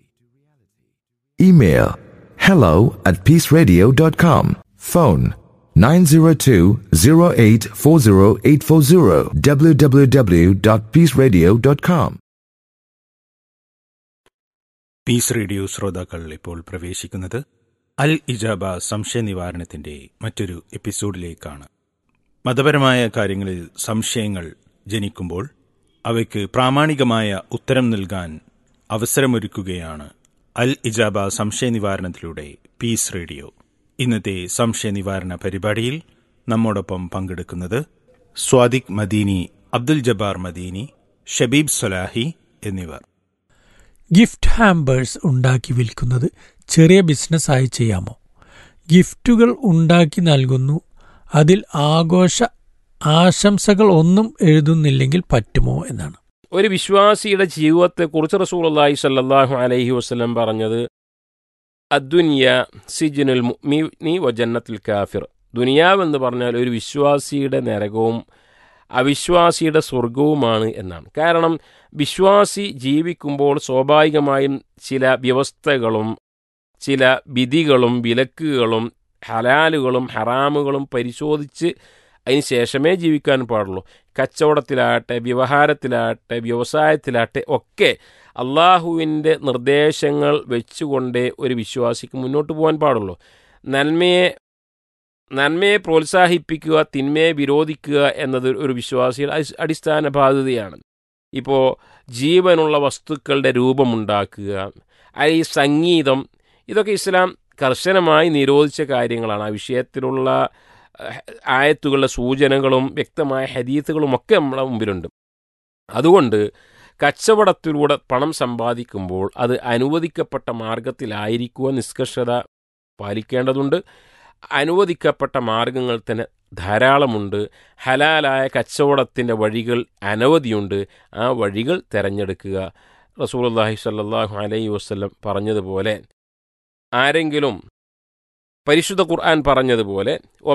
Email hello at peaceradio.com. Phone 902-0840840 www.peaceradio.com. Peace radio ശ്രോതാക്കൾ ഇപ്പോൾ പ്രവേശിക്കുന്നത് അൽ ഇജാബ സംശയ നിവാരണത്തിന്റെ മറ്റൊരു എപ്പിസോഡിലേക്കാണ് മതപരമായ കാര്യങ്ങളിൽ സംശയങ്ങൾ ജനിക്കുമ്പോൾ അവയ്ക്ക് പ്രാമാണികമായ ഉത്തരം നൽകാൻ അവസരമൊരുക്കുകയാണ് അൽ ഇജാബ സംശയ നിവാരണത്തിലൂടെ പീസ് റേഡിയോ ഇന്നത്തെ സംശയ നിവാരണ പരിപാടിയിൽ നമ്മോടൊപ്പം പങ്കെടുക്കുന്നത് സ്വാദിഖ് മദീനി അബ്ദുൽ ജബ്ബാർ മദീനി ഷബീബ് സൊലാഹി എന്നിവർ ഗിഫ്റ്റ് ഹാമ്പേഴ്സ് ഉണ്ടാക്കി വിൽക്കുന്നത് ചെറിയ ബിസിനസ്സായി ചെയ്യാമോ ഗിഫ്റ്റുകൾ ഉണ്ടാക്കി നൽകുന്നു അതിൽ ആഘോഷ ആശംസകൾ ഒന്നും എഴുതുന്നില്ലെങ്കിൽ പറ്റുമോ എന്നാണ് ഒരു വിശ്വാസിയുടെ ജീവിതത്തെക്കുറിച്ച് റസൂലുള്ളാഹി സ്വല്ലല്ലാഹു അലൈഹി വസല്ലം പറഞ്ഞത് അദ്ദുനിയ സിജനുൽ മുഅ്മിനി വ ജന്നത്തുൽ കാഫിർ ദുനിയാവെന്ന് പറഞ്ഞാൽ ഒരു വിശ്വാസിയുടെ നരകവും അവിശ്വാസിയുടെ സ്വർഗവുമാണ് എന്നാണ് കാരണം വിശ്വാസി ജീവിക്കുമ്പോൾ സ്വാഭാവികമായും ചില വ്യവസ്ഥകളും ചില വിധികളും വിലക്കുകളും ഹലാലുകളും ഹറാമുകളും പരിശോധിച്ച് അതിന് ശേഷമേ ജീവിക്കാൻ പാടുള്ളൂ കച്ചവടത്തിലാകട്ടെ വ്യവഹാരത്തിലാകട്ടെ വ്യവസായത്തിലാകട്ടെ ഒക്കെ അള്ളാഹുവിൻ്റെ നിർദ്ദേശങ്ങൾ വെച്ചുകൊണ്ടേ ഒരു വിശ്വാസിക്ക് മുന്നോട്ട് പോകാൻ പാടുള്ളൂ നന്മയെ നന്മയെ പ്രോത്സാഹിപ്പിക്കുക തിന്മയെ വിരോധിക്കുക എന്നത് ഒരു വിശ്വാസിയുടെ അടിസ്ഥാന ബാധ്യതയാണ് ഇപ്പോൾ ജീവനുള്ള വസ്തുക്കളുടെ രൂപമുണ്ടാക്കുക ഈ സംഗീതം ഇതൊക്കെ ഇസ്ലാം കർശനമായി നിരോധിച്ച കാര്യങ്ങളാണ് ആ വിഷയത്തിലുള്ള ആയത്തുകളുടെ സൂചനകളും വ്യക്തമായ ഹദീത്തുകളും ഒക്കെ നമ്മുടെ മുമ്പിലുണ്ട് അതുകൊണ്ട് കച്ചവടത്തിലൂടെ പണം സമ്പാദിക്കുമ്പോൾ അത് അനുവദിക്കപ്പെട്ട മാർഗത്തിലായിരിക്കുക നിഷ്കർഷത പാലിക്കേണ്ടതുണ്ട് അനുവദിക്കപ്പെട്ട മാർഗങ്ങൾ തന്നെ ധാരാളമുണ്ട് ഹലാലായ കച്ചവടത്തിൻ്റെ വഴികൾ അനവധിയുണ്ട് ആ വഴികൾ തിരഞ്ഞെടുക്കുക റസൂലുള്ളാഹി സ്വല്ലല്ലാഹു അലൈഹി വസല്ലം പറഞ്ഞതുപോലെ ആരെങ്കിലും പരിശുദ്ധ ഖുർആൻ പറഞ്ഞതുപോലെ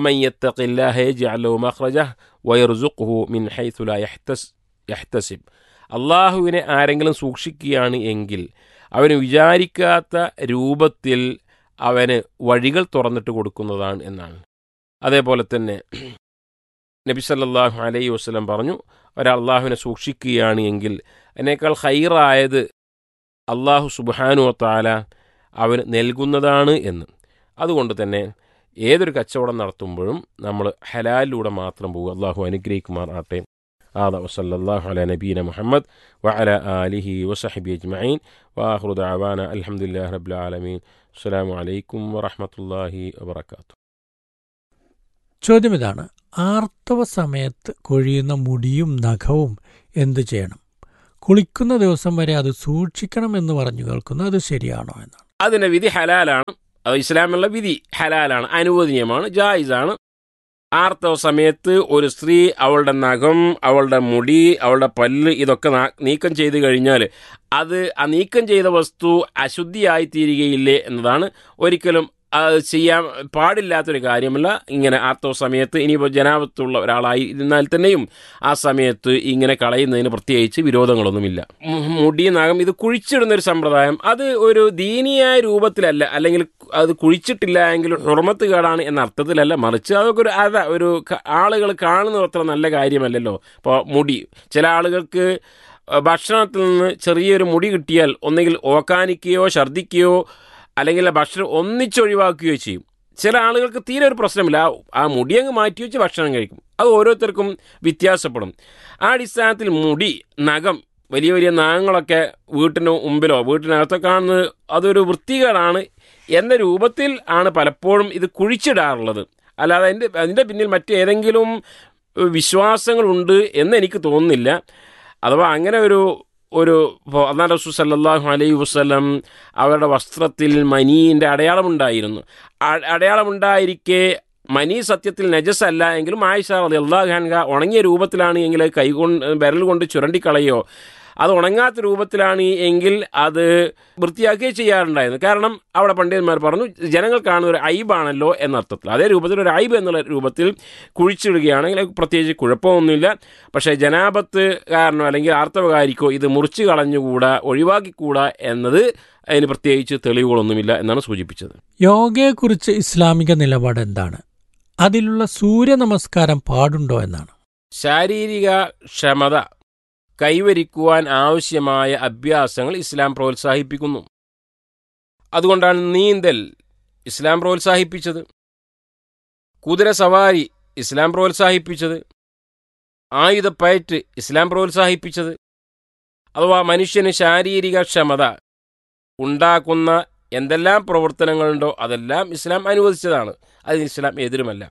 മിൻ ഹൈസുല യഹ്തസിബ് അള്ളാഹുവിനെ ആരെങ്കിലും സൂക്ഷിക്കുകയാണ് എങ്കിൽ അവന് വിചാരിക്കാത്ത രൂപത്തിൽ അവന് വഴികൾ തുറന്നിട്ട് കൊടുക്കുന്നതാണ് എന്നാണ് അതേപോലെ തന്നെ നബി സല്ലല്ലാഹു അലൈഹി വസ്ലം പറഞ്ഞു ഒരാൾ അള്ളാഹുവിനെ സൂക്ഷിക്കുകയാണ് എങ്കിൽ അതിനേക്കാൾ ഹൈറായത് അള്ളാഹു സുബാനു താല അവന് നൽകുന്നതാണ് എന്ന് അതുകൊണ്ട് തന്നെ ഏതൊരു കച്ചവടം നടത്തുമ്പോഴും നമ്മൾ ഹലാലിലൂടെ മാത്രം പോകുക അള്ളാഹു അനുഗ്രഹിക്കുമാർ ആട്ടെ هذا وصلى الله على نبينا محمد وعلى آله وصحبه أجمعين وآخر دعوانا الحمد لله رب العالمين السلام عليكم ورحمة الله وبركاته ചോദ്യം ഇതാണ് ആർത്തവ സമയത്ത് കൊഴിയുന്ന മുടിയും നഖവും എന്തു ചെയ്യണം കുളിക്കുന്ന ദിവസം വരെ അത് സൂക്ഷിക്കണമെന്ന് പറഞ്ഞു കേൾക്കുന്നു അത് ശരിയാണോ എന്നാണ് അതിൻ്റെ വിധി ഹലാലാണ് അത് ഇസ്ലാമുള്ള വിധി ഹലാലാണ് അനുവദനീയമാണ് ജായിസാണ് ആർത്തവ സമയത്ത് ഒരു സ്ത്രീ അവളുടെ നഖം അവളുടെ മുടി അവളുടെ പല്ല് ഇതൊക്കെ നീക്കം ചെയ്ത് കഴിഞ്ഞാൽ അത് ആ നീക്കം ചെയ്ത വസ്തു അശുദ്ധിയായി തീരുകയില്ലേ എന്നതാണ് ഒരിക്കലും അത് ചെയ്യാൻ പാടില്ലാത്തൊരു കാര്യമല്ല ഇങ്ങനെ ആർത്തവ സമയത്ത് ഇനിയിപ്പോൾ ജനാപത്തുള്ള ഒരാളായി ഇരുന്നാൽ തന്നെയും ആ സമയത്ത് ഇങ്ങനെ കളയുന്നതിന് പ്രത്യേകിച്ച് വിരോധങ്ങളൊന്നുമില്ല മുടി നഖം ഇത് കുഴിച്ചിടുന്ന ഒരു സമ്പ്രദായം അത് ഒരു ദീനിയായ രൂപത്തിലല്ല അല്ലെങ്കിൽ അത് കുഴിച്ചിട്ടില്ല എങ്കിൽ ഹുറമത്ത് കേടാണ് എന്ന അർത്ഥത്തിലല്ല മറിച്ച് അതൊക്കെ ഒരു അത ഒരു ആളുകൾ കാണുന്നത് അത്ര നല്ല കാര്യമല്ലല്ലോ ഇപ്പോൾ മുടി ചില ആളുകൾക്ക് ഭക്ഷണത്തിൽ നിന്ന് ചെറിയൊരു മുടി കിട്ടിയാൽ ഒന്നുകിൽ ഓക്കാനിക്കുകയോ ഛർദ്ദിക്കുകയോ അല്ലെങ്കിൽ ആ ഭക്ഷണം ഒന്നിച്ചൊഴിവാക്കുകയോ ചെയ്യും ചില ആളുകൾക്ക് തീരെ ഒരു പ്രശ്നമില്ല ആ മുടി അങ്ങ് മാറ്റി വെച്ച് ഭക്ഷണം കഴിക്കും അത് ഓരോരുത്തർക്കും വ്യത്യാസപ്പെടും ആ അടിസ്ഥാനത്തിൽ മുടി നഖം വലിയ വലിയ നഖങ്ങളൊക്കെ വീട്ടിന് മുമ്പിലോ വീട്ടിനകത്തൊക്കെ കാണുന്നത് അതൊരു വൃത്തികേടാണ് എന്ന രൂപത്തിൽ ആണ് പലപ്പോഴും ഇത് കുഴിച്ചിടാറുള്ളത് അല്ലാതെ അതിൻ്റെ അതിൻ്റെ പിന്നിൽ മറ്റേതെങ്കിലും വിശ്വാസങ്ങളുണ്ട് എന്ന് എനിക്ക് തോന്നുന്നില്ല അഥവാ അങ്ങനെ ഒരു ഒരു അന്നാ റസൂ സല്ലാഹു അലൈഹി വസ്ലം അവരുടെ വസ്ത്രത്തിൽ മനീൻ്റെ അടയാളമുണ്ടായിരുന്നു അടയാളമുണ്ടായിരിക്കെ മനി സത്യത്തിൽ നജസല്ല എങ്കിലും ആയിഷ റതി അള്ളാഹ് ഉണങ്ങിയ രൂപത്തിലാണ് എങ്കിൽ കൈകൊണ്ട് വിരൽ കൊണ്ട് ചുരണ്ടിക്കളയോ അത് ഉണങ്ങാത്ത രൂപത്തിലാണ് എങ്കിൽ അത് വൃത്തിയാക്കുകയും ചെയ്യാറുണ്ടായിരുന്നു കാരണം അവിടെ പണ്ഡിതന്മാർ പറഞ്ഞു ജനങ്ങൾ കാണുന്ന ഒരു ഐബാണല്ലോ എന്നർത്ഥത്തിൽ അതേ രൂപത്തിൽ ഒരു ഐബ് എന്നുള്ള രൂപത്തിൽ കുഴിച്ചിടുകയാണെങ്കിൽ പ്രത്യേകിച്ച് കുഴപ്പമൊന്നുമില്ല പക്ഷേ ജനാപത്ത് കാരണോ അല്ലെങ്കിൽ ആർത്തവകാരിക്കോ ഇത് മുറിച്ച് കളഞ്ഞുകൂടാ ഒഴിവാക്കിക്കൂടാ എന്നത് അതിന് പ്രത്യേകിച്ച് തെളിവുകളൊന്നുമില്ല എന്നാണ് സൂചിപ്പിച്ചത് യോഗയെക്കുറിച്ച് ഇസ്ലാമിക നിലപാട് എന്താണ് അതിലുള്ള സൂര്യ നമസ്കാരം പാടുണ്ടോ എന്നാണ് ശാരീരിക ക്ഷമത കൈവരിക്കുവാൻ ആവശ്യമായ അഭ്യാസങ്ങൾ ഇസ്ലാം പ്രോത്സാഹിപ്പിക്കുന്നു അതുകൊണ്ടാണ് നീന്തൽ ഇസ്ലാം പ്രോത്സാഹിപ്പിച്ചത് കുതിര സവാരി ഇസ്ലാം പ്രോത്സാഹിപ്പിച്ചത് ആയുധപ്പയറ്റ് ഇസ്ലാം പ്രോത്സാഹിപ്പിച്ചത് അഥവാ മനുഷ്യന് ശാരീരിക ക്ഷമത ഉണ്ടാക്കുന്ന എന്തെല്ലാം പ്രവർത്തനങ്ങളുണ്ടോ അതെല്ലാം ഇസ്ലാം അനുവദിച്ചതാണ് അതിന് ഇസ്ലാം എതിരുമല്ല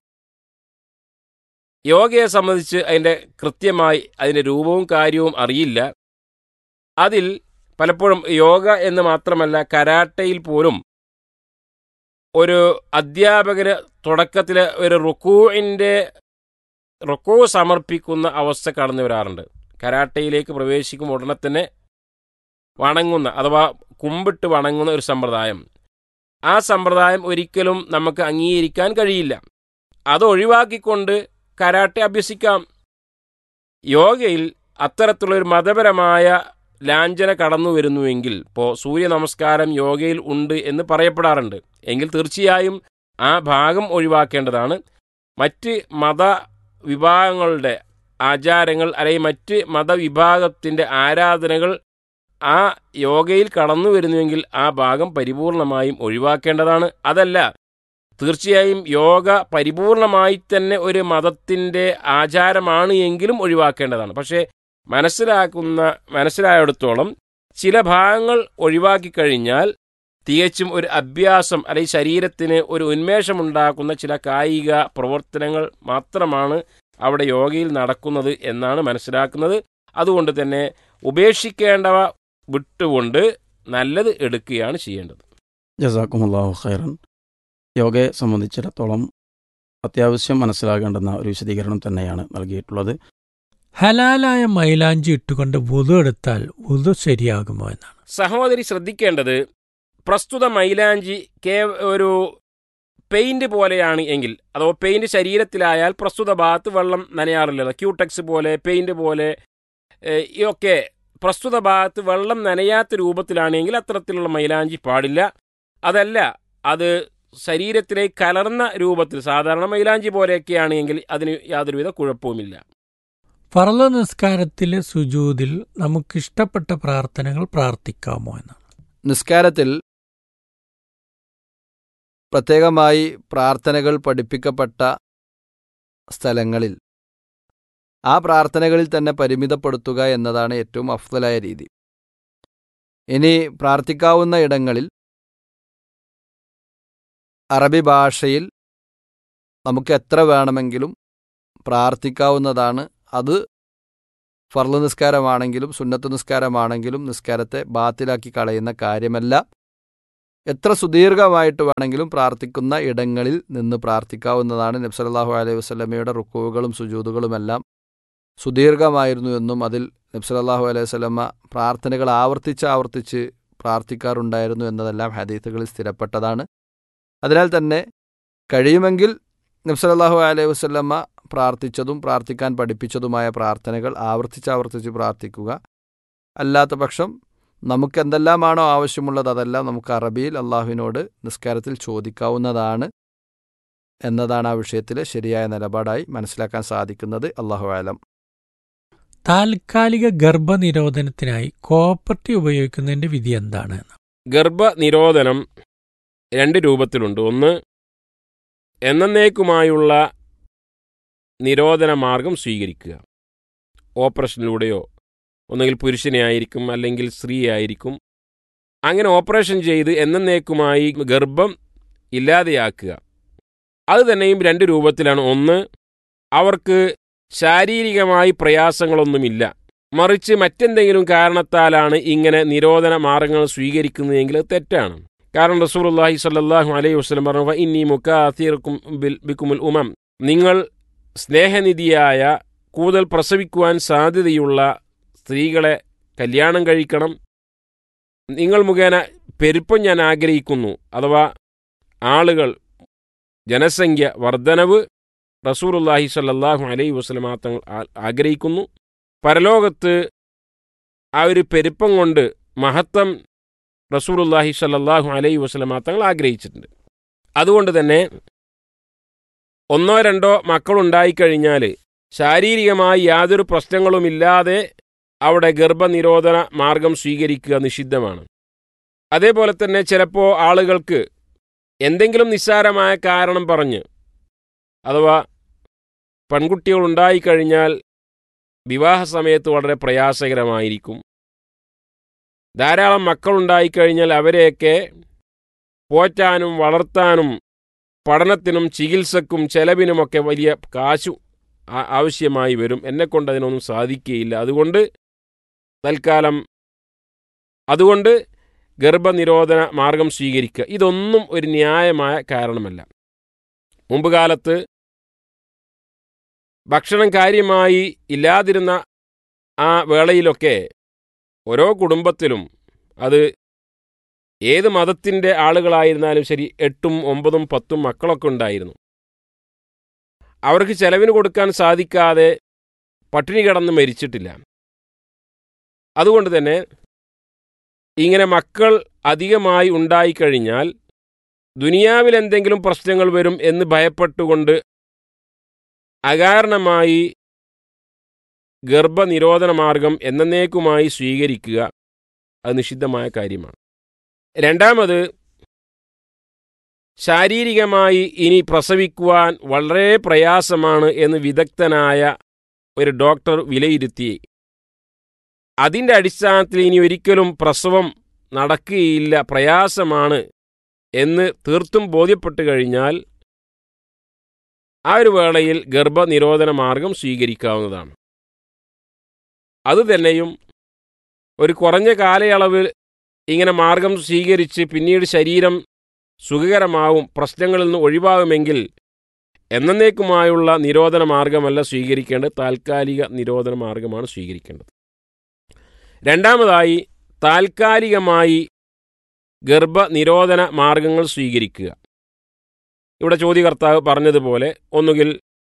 യോഗയെ സംബന്ധിച്ച് അതിൻ്റെ കൃത്യമായി അതിൻ്റെ രൂപവും കാര്യവും അറിയില്ല അതിൽ പലപ്പോഴും യോഗ എന്ന് മാത്രമല്ല കരാട്ടയിൽ പോലും ഒരു അധ്യാപകന് തുടക്കത്തിൽ ഒരു റുക്കൂവിൻ്റെ റുക്കൂ സമർപ്പിക്കുന്ന അവസ്ഥ കടന്നു വരാറുണ്ട് കരാട്ടയിലേക്ക് പ്രവേശിക്കും ഉടനെ തന്നെ വണങ്ങുന്ന അഥവാ കുമ്പിട്ട് വണങ്ങുന്ന ഒരു സമ്പ്രദായം ആ സമ്പ്രദായം ഒരിക്കലും നമുക്ക് അംഗീകരിക്കാൻ കഴിയില്ല അത് ഒഴിവാക്കിക്കൊണ്ട് കരാട്ടെ അഭ്യസിക്കാം യോഗയിൽ അത്തരത്തിലുള്ളൊരു മതപരമായ ലാഞ്ചന കടന്നു വരുന്നുവെങ്കിൽ ഇപ്പോൾ സൂര്യ നമസ്കാരം യോഗയിൽ ഉണ്ട് എന്ന് പറയപ്പെടാറുണ്ട് എങ്കിൽ തീർച്ചയായും ആ ഭാഗം ഒഴിവാക്കേണ്ടതാണ് മറ്റ് മത വിഭാഗങ്ങളുടെ ആചാരങ്ങൾ അല്ലെങ്കിൽ മറ്റ് മതവിഭാഗത്തിൻ്റെ ആരാധനകൾ ആ യോഗയിൽ കടന്നു വരുന്നുവെങ്കിൽ ആ ഭാഗം പരിപൂർണമായും ഒഴിവാക്കേണ്ടതാണ് അതല്ല തീർച്ചയായും യോഗ പരിപൂർണമായി തന്നെ ഒരു മതത്തിൻ്റെ ആചാരമാണ് എങ്കിലും ഒഴിവാക്കേണ്ടതാണ് പക്ഷേ മനസ്സിലാക്കുന്ന മനസ്സിലായിടത്തോളം ചില ഭാഗങ്ങൾ ഒഴിവാക്കി കഴിഞ്ഞാൽ തികച്ചും ഒരു അഭ്യാസം അല്ലെങ്കിൽ ശരീരത്തിന് ഒരു ഉന്മേഷമുണ്ടാക്കുന്ന ചില കായിക പ്രവർത്തനങ്ങൾ മാത്രമാണ് അവിടെ യോഗയിൽ നടക്കുന്നത് എന്നാണ് മനസ്സിലാക്കുന്നത് അതുകൊണ്ട് തന്നെ ഉപേക്ഷിക്കേണ്ടവ വിട്ടുകൊണ്ട് നല്ലത് എടുക്കുകയാണ് ചെയ്യേണ്ടത് ജസാക്കുമുല്ലാഹു ഖൈറൻ യോഗയെ സംബന്ധിച്ചിടത്തോളം അത്യാവശ്യം മനസ്സിലാകേണ്ടുന്ന ഒരു വിശദീകരണം തന്നെയാണ് നൽകിയിട്ടുള്ളത് ഹലാലായ മൈലാഞ്ചി ഇട്ടുകൊണ്ട് വുതു എടുത്താൽ വുതു ശരിയാകുമോ എന്നാണ് സഹോദരി ശ്രദ്ധിക്കേണ്ടത് പ്രസ്തുത മൈലാഞ്ചി കേ ഒരു പെയിന്റ് പോലെയാണ് എങ്കിൽ അഥവാ പെയിന്റ് ശരീരത്തിലായാൽ പ്രസ്തുത ഭാഗത്ത് വെള്ളം നനയാറില്ലല്ലോ ക്യൂടെക്സ് പോലെ പെയിന്റ് പോലെ ഏഹ്, ഇതൊക്കെ പ്രസ്തുത ഭാഗത്ത് വെള്ളം നനയാത്ത രൂപത്തിലാണെങ്കിൽ അത്തരത്തിലുള്ള മൈലാഞ്ചി പാടില്ല അതല്ല അത് ശരീരത്തിലേക്ക് കലർന്ന രൂപത്തിൽ സാധാരണ മൈലാഞ്ചി പോലെയൊക്കെയാണ് എങ്കിൽ അതിന് യാതൊരുവിധ കുഴപ്പവുമില്ല ഫർള നിസ്കാരത്തിലെ സുജൂതിൽ നമുക്കിഷ്ടപ്പെട്ട പ്രാർത്ഥനകൾ പ്രാർത്ഥിക്കാമോ എന്നാണ് നിസ്കാരത്തിൽ പ്രത്യേകമായി പ്രാർത്ഥനകൾ പഠിപ്പിക്കപ്പെട്ട സ്ഥലങ്ങളിൽ ആ പ്രാർത്ഥനകളിൽ തന്നെ പരിമിതപ്പെടുത്തുക എന്നതാണ് ഏറ്റവും അഫ്ദലായ രീതി ഇനി പ്രാർത്ഥിക്കാവുന്ന ഇടങ്ങളിൽ അറബി ഭാഷയിൽ നമുക്ക് എത്ര വേണമെങ്കിലും പ്രാർത്ഥിക്കാവുന്നതാണ് അത് ഫർള് നിസ്കാരമാണെങ്കിലും സുന്നത്ത് നിസ്കാരമാണെങ്കിലും നിസ്കാരത്തെ ബാത്തിലാക്കി കളയുന്ന കാര്യമല്ല എത്ര സുദീർഘമായിട്ട് വേണമെങ്കിലും പ്രാർത്ഥിക്കുന്ന ഇടങ്ങളിൽ നിന്ന് പ്രാർത്ഥിക്കാവുന്നതാണ് നബ്സലാഹു അലൈഹി വസ്ലമയുടെ റുക്കുവുകളും സുജൂതുകളുമെല്ലാം സുദീർഘമായിരുന്നു എന്നും അതിൽ നബ്സലാഹു അലൈഹി വസ്ലമ പ്രാർത്ഥനകൾ ആവർത്തിച്ച് ആവർത്തിച്ച് പ്രാർത്ഥിക്കാറുണ്ടായിരുന്നു എന്നതെല്ലാം ഹദീത്തുകളിൽ സ്ഥിരപ്പെട്ടതാണ് അതിനാൽ തന്നെ കഴിയുമെങ്കിൽ നബ്സലാഹു അലൈഹി വസ്ലമ പ്രാർത്ഥിച്ചതും പ്രാർത്ഥിക്കാൻ പഠിപ്പിച്ചതുമായ പ്രാർത്ഥനകൾ ആവർത്തിച്ച് ആവർത്തിച്ച് പ്രാർത്ഥിക്കുക അല്ലാത്ത പക്ഷം നമുക്ക് എന്തെല്ലാമാണോ ആവശ്യമുള്ളത് അതെല്ലാം നമുക്ക് അറബിയിൽ അള്ളാഹുവിനോട് നിസ്കാരത്തിൽ ചോദിക്കാവുന്നതാണ് എന്നതാണ് ആ വിഷയത്തിലെ ശരിയായ നിലപാടായി മനസ്സിലാക്കാൻ സാധിക്കുന്നത് അള്ളാഹു ആലം താൽക്കാലിക ഗർഭനിരോധനത്തിനായി കോപ്പർട്ടി ഉപയോഗിക്കുന്നതിന്റെ വിധി എന്താണ് എന്ന് ഗർഭനിരോധനം രണ്ട് രൂപത്തിലുണ്ട് ഒന്ന് എന്നേക്കുമായുള്ള നിരോധന മാർഗം സ്വീകരിക്കുക ഓപ്പറേഷനിലൂടെയോ ഒന്നുകിൽ പുരുഷനെ ആയിരിക്കും അല്ലെങ്കിൽ സ്ത്രീ ആയിരിക്കും അങ്ങനെ ഓപ്പറേഷൻ ചെയ്ത് എന്നേക്കുമായി ഗർഭം ഇല്ലാതെയാക്കുക അത് തന്നെയും രണ്ട് രൂപത്തിലാണ് ഒന്ന് അവർക്ക് ശാരീരികമായി പ്രയാസങ്ങളൊന്നുമില്ല മറിച്ച് മറ്റെന്തെങ്കിലും കാരണത്താലാണ് ഇങ്ങനെ നിരോധന മാർഗങ്ങൾ സ്വീകരിക്കുന്നതെങ്കിൽ അത് തെറ്റാണ് കാരണം റസൂലുള്ളാഹി സ്വല്ലല്ലാഹു അലൈഹി വസല്ലം പറഞ്ഞു "വ ഇന്നി മുക്കാഥീർക്കും ബിൽ- ബിക്കുമുൽ ഉമം നിങ്ങൾ സ്നേഹനിധിയായ കൂടുതൽ പ്രസവിക്കുവാൻ സാധ്യതയുള്ള സ്ത്രീകളെ കല്യാണം കഴിക്കണം നിങ്ങൾ മുഖേന പെരുപ്പം ഞാൻ ആഗ്രഹിക്കുന്നു അഥവാ ആളുകൾ ജനസംഖ്യ വർധനവ് റസൂലുള്ളാഹി സ്വല്ലല്ലാഹു അലൈഹി വസല്ലമ തങ്ങൾ ആ- ആഗ്രഹിക്കുന്നു പരലോകത്ത് ആ ഒരു പെരുപ്പം കൊണ്ട് മഹത്വം റസൂലുള്ളാഹി സ്വല്ലല്ലാഹു അലൈഹി വസല്ലമ തങ്ങൾ ആഗ്രഹിച്ചിട്ടുണ്ട് അതുകൊണ്ട് തന്നെ ഒന്നോ രണ്ടോ മക്കളുണ്ടായിക്കഴിഞ്ഞാൽ ശാരീരികമായി യാതൊരു പ്രശ്നങ്ങളുമില്ലാതെ അവിടെ ഗർഭനിരോധന മാർഗം സ്വീകരിക്കുക നിഷിദ്ധമാണ് അതേപോലെ തന്നെ ചിലപ്പോൾ ആളുകൾക്ക് എന്തെങ്കിലും നിസ്സാരമായ കാരണം പറഞ്ഞ് അഥവാ പെൺകുട്ടികൾ ഉണ്ടായിക്കഴിഞ്ഞാൽ വിവാഹ സമയത്ത് വളരെ പ്രയാസകരമായിരിക്കും ധാരാളം മക്കളുണ്ടായിക്കഴിഞ്ഞാൽ അവരെയൊക്കെ പോറ്റാനും വളർത്താനും പഠനത്തിനും ചികിത്സക്കും ചെലവിനുമൊക്കെ വലിയ കാശു ആ- ആവശ്യമായി വരും എന്നെക്കൊണ്ട് അതിനൊന്നും സാധിക്കുകയില്ല അതുകൊണ്ട് തൽക്കാലം അതുകൊണ്ട് ഗർഭനിരോധന മാർഗം സ്വീകരിക്കുക ഇതൊന്നും ഒരു ന്യായമായ കാരണമല്ല മുമ്പ് കാലത്ത് ഭക്ഷണം കാര്യമായി ഇല്ലാതിരുന്ന ആ വേളയിലൊക്കെ ഓരോ കുടുംബത്തിലും അത് ഏത് മതത്തിൻ്റെ ആളുകളായിരുന്നാലും ശരി എട്ടും ഒമ്പതും പത്തും മക്കളൊക്കെ ഉണ്ടായിരുന്നു അവർക്ക് ചെലവിന് കൊടുക്കാൻ സാധിക്കാതെ പട്ടിണി കിടന്ന് മരിച്ചിട്ടില്ല അതുകൊണ്ട് തന്നെ ഇങ്ങനെ മക്കൾ അധികമായി ഉണ്ടായിക്കഴിഞ്ഞാൽ ദുനിയാവിൽ എന്തെങ്കിലും പ്രശ്നങ്ങൾ വരും എന്ന് ഭയപ്പെട്ടുകൊണ്ട് അകാരണമായി ഗർഭനിരോധന മാർഗം എന്നേക്കുമായി സ്വീകരിക്കുക അത് നിഷിദ്ധമായ കാര്യമാണ് രണ്ടാമത് ശാരീരികമായി ഇനി പ്രസവിക്കുവാൻ വളരെ പ്രയാസമാണ് എന്ന് വിദഗ്ധനായ ഒരു ഡോക്ടർ വിലയിരുത്തി അതിൻ്റെ അടിസ്ഥാനത്തിൽ ഇനി ഒരിക്കലും പ്രസവം നടക്കുകയില്ല പ്രയാസമാണ് എന്ന് തീർത്തും ബോധ്യപ്പെട്ടു കഴിഞ്ഞാൽ ആ ഒരു വേളയിൽ ഗർഭനിരോധന മാർഗം സ്വീകരിക്കാവുന്നതാണ് അതുതന്നെയും ഒരു കുറഞ്ഞ കാലയളവ് ഇങ്ങനെ മാർഗം സ്വീകരിച്ച് പിന്നീട് ശരീരം സുഖകരമാവും പ്രശ്നങ്ങളിൽ നിന്ന് ഒഴിവാകുമെങ്കിൽ എന്നേക്കുമായുള്ള നിരോധന മാർഗമല്ല സ്വീകരിക്കേണ്ടത് താൽക്കാലിക നിരോധന മാർഗമാണ് സ്വീകരിക്കേണ്ടത് രണ്ടാമതായി താൽക്കാലികമായി ഗർഭനിരോധന മാർഗങ്ങൾ സ്വീകരിക്കുക ഇവിടെ ചോദ്യകർത്താവ് പറഞ്ഞതുപോലെ ഒന്നുകിൽ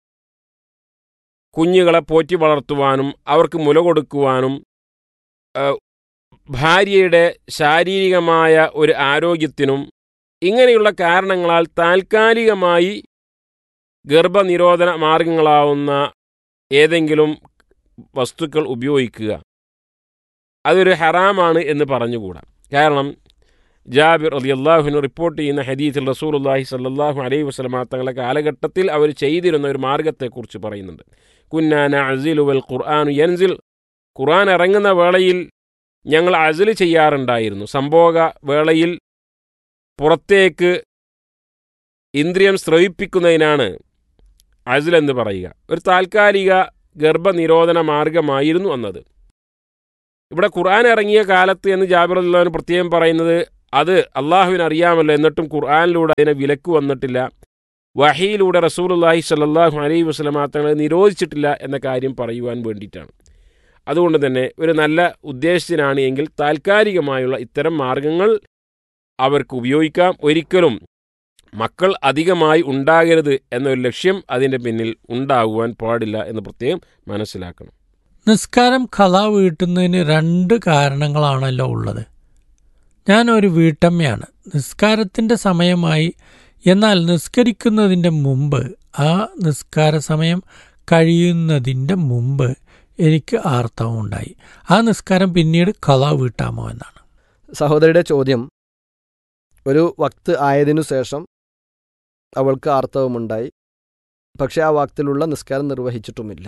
കുഞ്ഞുങ്ങളെ പോറ്റി വളർത്തുവാനും അവർക്ക് മുല കൊടുക്കുവാനും ആ, ഭാര്യയുടെ ശാരീരികമായ ഒരു ആരോഗ്യത്തിനും ഇങ്ങനെയുള്ള കാരണങ്ങളാൽ താൽക്കാലികമായി ഗർഭനിരോധന മാർഗങ്ങളാവുന്ന ഏതെങ്കിലും വസ്തുക്കൾ ഉപയോഗിക്കുക അതൊരു ഹറാമാണ് എന്ന് പറഞ്ഞുകൂടാ കാരണം ജാബിർ അലി അള്ളാഹുവിന് റിപ്പോർട്ട് ചെയ്യുന്ന ഹദീത്തിൽ റസൂലുല്ലാഹി സല്ലാഹു അലൈഹി വസ്ലമ തങ്ങളുടെ കാലഘട്ടത്തിൽ അവർ ചെയ്തിരുന്ന ഒരു മാർഗത്തെക്കുറിച്ച് പറയുന്നുണ്ട് കുന്നാന അസിലു വൽ ഖുർആാനു യൻസിൽ ഖുർആൻ ഇറങ്ങുന്ന വേളയിൽ ഞങ്ങൾ അസിൽ ചെയ്യാറുണ്ടായിരുന്നു സംഭോഗ വേളയിൽ പുറത്തേക്ക് ഇന്ദ്രിയം സ്രവിപ്പിക്കുന്നതിനാണ് അസിൽ എന്ന് പറയുക ഒരു താൽക്കാലിക ഗർഭനിരോധന മാർഗമായിരുന്നു എന്നത് ഇവിടെ ഖുർആൻ ഇറങ്ങിയ കാലത്ത് എന്ന് ജാബിർ അള്ളഹാൻ പ്രത്യേകം പറയുന്നത് അത് അള്ളാഹുവിന് അറിയാമല്ലോ എന്നിട്ടും ഖുർആാനിലൂടെ അതിനെ വിലക്ക് വന്നിട്ടില്ല വഹിയിലൂടെ റസൂലുല്ലാഹി സല്ലാഹു അലൈഹി വസ്ലമാ തങ്ങളെ നിരോധിച്ചിട്ടില്ല എന്ന കാര്യം പറയുവാൻ വേണ്ടിയിട്ടാണ് അതുകൊണ്ട് തന്നെ ഒരു നല്ല ഉദ്ദേശത്തിനാണ് എങ്കിൽ താൽക്കാലികമായുള്ള ഇത്തരം മാർഗങ്ങൾ അവർക്ക് ഉപയോഗിക്കാം ഒരിക്കലും മക്കൾ അധികമായി ഉണ്ടാകരുത് എന്നൊരു ലക്ഷ്യം അതിൻ്റെ പിന്നിൽ ഉണ്ടാകുവാൻ പാടില്ല എന്ന് പ്രത്യേകം മനസ്സിലാക്കണം നിസ്കാരം കഥ വീട്ടുന്നതിന് രണ്ട് കാരണങ്ങളാണല്ലോ ഉള്ളത് ഞാൻ ഒരു വീട്ടമ്മയാണ് നിസ്കാരത്തിൻ്റെ സമയമായി എന്നാൽ നിസ്കരിക്കുന്നതിൻ്റെ മുമ്പ് ആ നിസ്കാര സമയം കഴിയുന്നതിൻ്റെ മുമ്പ് എനിക്ക് ആർത്തവം ഉണ്ടായി ആ നിസ്കാരം പിന്നീട് കഥ വീട്ടാമോ എന്നാണ് സഹോദരിയുടെ ചോദ്യം ഒരു വക്ത് ആയതിനു ശേഷം അവൾക്ക് ആർത്തവമുണ്ടായി പക്ഷേ ആ വക്തിലുള്ള നിസ്കാരം നിർവഹിച്ചിട്ടുമില്ല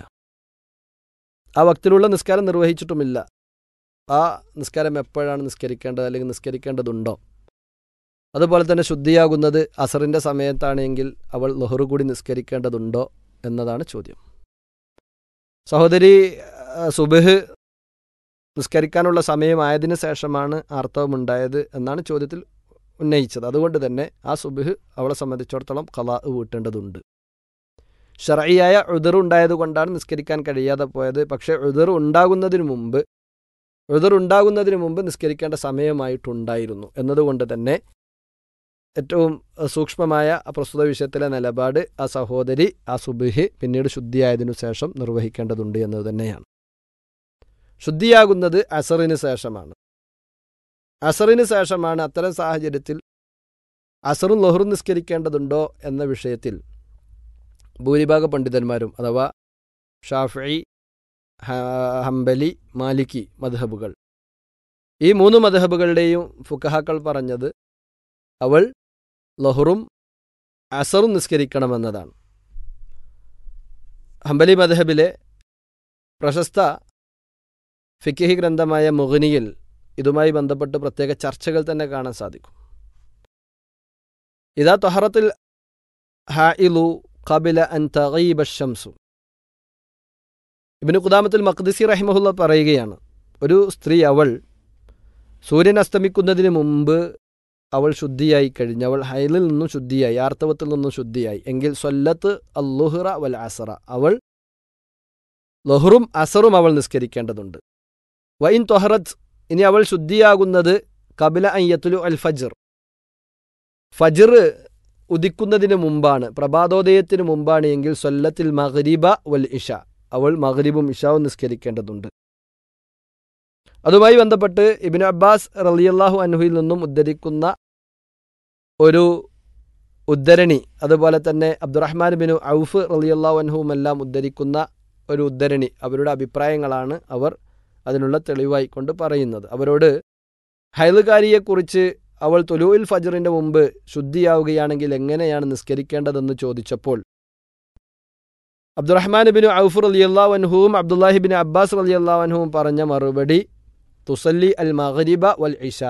ആ വക്തിലുള്ള നിസ്കാരം നിർവഹിച്ചിട്ടുമില്ല ആ നിസ്കാരം എപ്പോഴാണ് നിസ്കരിക്കേണ്ടത് അല്ലെങ്കിൽ നിസ്കരിക്കേണ്ടതുണ്ടോ അതുപോലെ തന്നെ ശുദ്ധിയാകുന്നത് അസറിൻ്റെ സമയത്താണെങ്കിൽ അവൾ ലൊഹറു കൂടി നിസ്കരിക്കേണ്ടതുണ്ടോ എന്നതാണ് ചോദ്യം സഹോദരി ആ, സുബഹ് നിസ്കരിക്കാനുള്ള സമയമായതിനു ശേഷമാണ് ആർത്തവമുണ്ടായത് എന്നാണ് ചോദ്യത്തിൽ ഉന്നയിച്ചത് അതുകൊണ്ട് തന്നെ ആ സുബഹ് അവളെ സംബന്ധിച്ചിടത്തോളം കലാ വീട്ടേണ്ടതുണ്ട് ഷറയിയായ ഉദർ ഉണ്ടായതുകൊണ്ടാണ് നിസ്കരിക്കാൻ കഴിയാതെ പോയത് പക്ഷേ ഉദർ ഉണ്ടാകുന്നതിന് മുമ്പ് ഉദർ ഉണ്ടാകുന്നതിന് മുമ്പ് നിസ്കരിക്കേണ്ട സമയമായിട്ടുണ്ടായിരുന്നു എന്നതുകൊണ്ട് തന്നെ ഏറ്റവും അഹ്, സൂക്ഷ്മമായ ആ പ്രസ്തുത വിഷയത്തിലെ നിലപാട് ആ സഹോദരി ആ സുബിഹ് പിന്നീട് ശുദ്ധിയായതിനു ശേഷം നിർവഹിക്കേണ്ടതുണ്ട് എന്നത് തന്നെയാണ് ശുദ്ധിയാകുന്നത് അസറിന് ശേഷമാണ് അസറിന് ശേഷമാണ് അത്തരം സാഹചര്യത്തിൽ അസറും ലൊഹറും നിസ്കരിക്കേണ്ടതുണ്ടോ എന്ന വിഷയത്തിൽ ഭൂരിഭാഗ പണ്ഡിതന്മാരും അഥവാ ഷാഫി ഹ- ഹംബലി മാലിക്കി മദ്ഹബുകൾ ഈ മൂന്ന് മദഹബുകളുടെയും ഫുക്കഹാക്കൾ പറഞ്ഞത് അവൾ ലഹുറും അസറും നിസ്കരിക്കണമെന്നതാണ് ഹംബലി മദഹബിലെ പ്രശസ്ത ഫിക്കിഹി ഗ്രന്ഥമായ മുഹനിയിൽ ഇതുമായി ബന്ധപ്പെട്ട് പ്രത്യേക ചർച്ചകൾ തന്നെ കാണാൻ സാധിക്കും ഇതാ തൊഹറത്തിൽ ഹാഇലു കബില അൻ തഗീബ ഷംസു ഇബിന് ഖുദാമത്തുൽ മഖ്ദിസി റഹിമഹുല്ല പറയുകയാണ് ഒരു സ്ത്രീ അവൾ സൂര്യൻ അസ്തമിക്കുന്നതിന് മുമ്പ് അവൾ ശുദ്ധിയായി കഴിഞ്ഞു അവൾ ഹൈലിൽ നിന്നും ശുദ്ധിയായി ആർത്തവത്തിൽ നിന്നും ശുദ്ധിയായി എങ്കിൽ സ്വല്ലത്ത് അല്ലുഹ്റ വൽ അസറ അവൾ ലഹുറും അസറും അവൾ നിസ്കരിക്കേണ്ടതുണ്ട് വൈൻ തൊഹറത്ത് ഇനി അവൾ ശുദ്ധിയാകുന്നത് കബില അയ്യത്തുലു അൽ ഫജർ ഫജർ ഉദിക്കുന്നതിന് മുമ്പാണ് പ്രഭാതോദയത്തിന് മുമ്പാണ് എങ്കിൽ സ്വല്ലത്തിൽ മഗ്രിബ വൽ ഇഷ അവൾ മഗ്രിബും ഇഷാവും നിസ്കരിക്കേണ്ടതുണ്ട് അതുമായി ബന്ധപ്പെട്ട് ഇബിന് അബ്ബാസ് റലിയല്ലാഹു അൻഹുയിൽ നിന്നും ഉദ്ധരിക്കുന്ന ഒരു ഉദ്ധരണി അതുപോലെ തന്നെ അബ്ദുറഹ്മാൻ ബിനു ഔഫ് റലിയല്ലാഹു അൻഹുവുമെല്ലാം ഉദ്ധരിക്കുന്ന ഒരു ഉദ്ധരണി അവരുടെ അഭിപ്രായങ്ങളാണ് അവർ അതിനുള്ള തെളിവായി കൊണ്ട് പറയുന്നത് അവരോട് ഹൈലുകാരിയെക്കുറിച്ച് അവൾ തൊലൂയിൽ ഫജറിന്റെ മുമ്പ് ശുദ്ധിയാവുകയാണെങ്കിൽ എങ്ങനെയാണ് നിസ്കരിക്കേണ്ടതെന്ന് ചോദിച്ചപ്പോൾ അബ്ദുറഹ്മാൻ ബിൻ ഔഫർ അലി അള്ളാഹുൻഹുവും അബ്ദുല്ലാഹിബിൻ അബ്ബാസ് അലി അള്ളാഹുൻഹുവും പറഞ്ഞ മറുപടി തുസല്ലി അൽ മഹരിബ വൽ ഇഷാ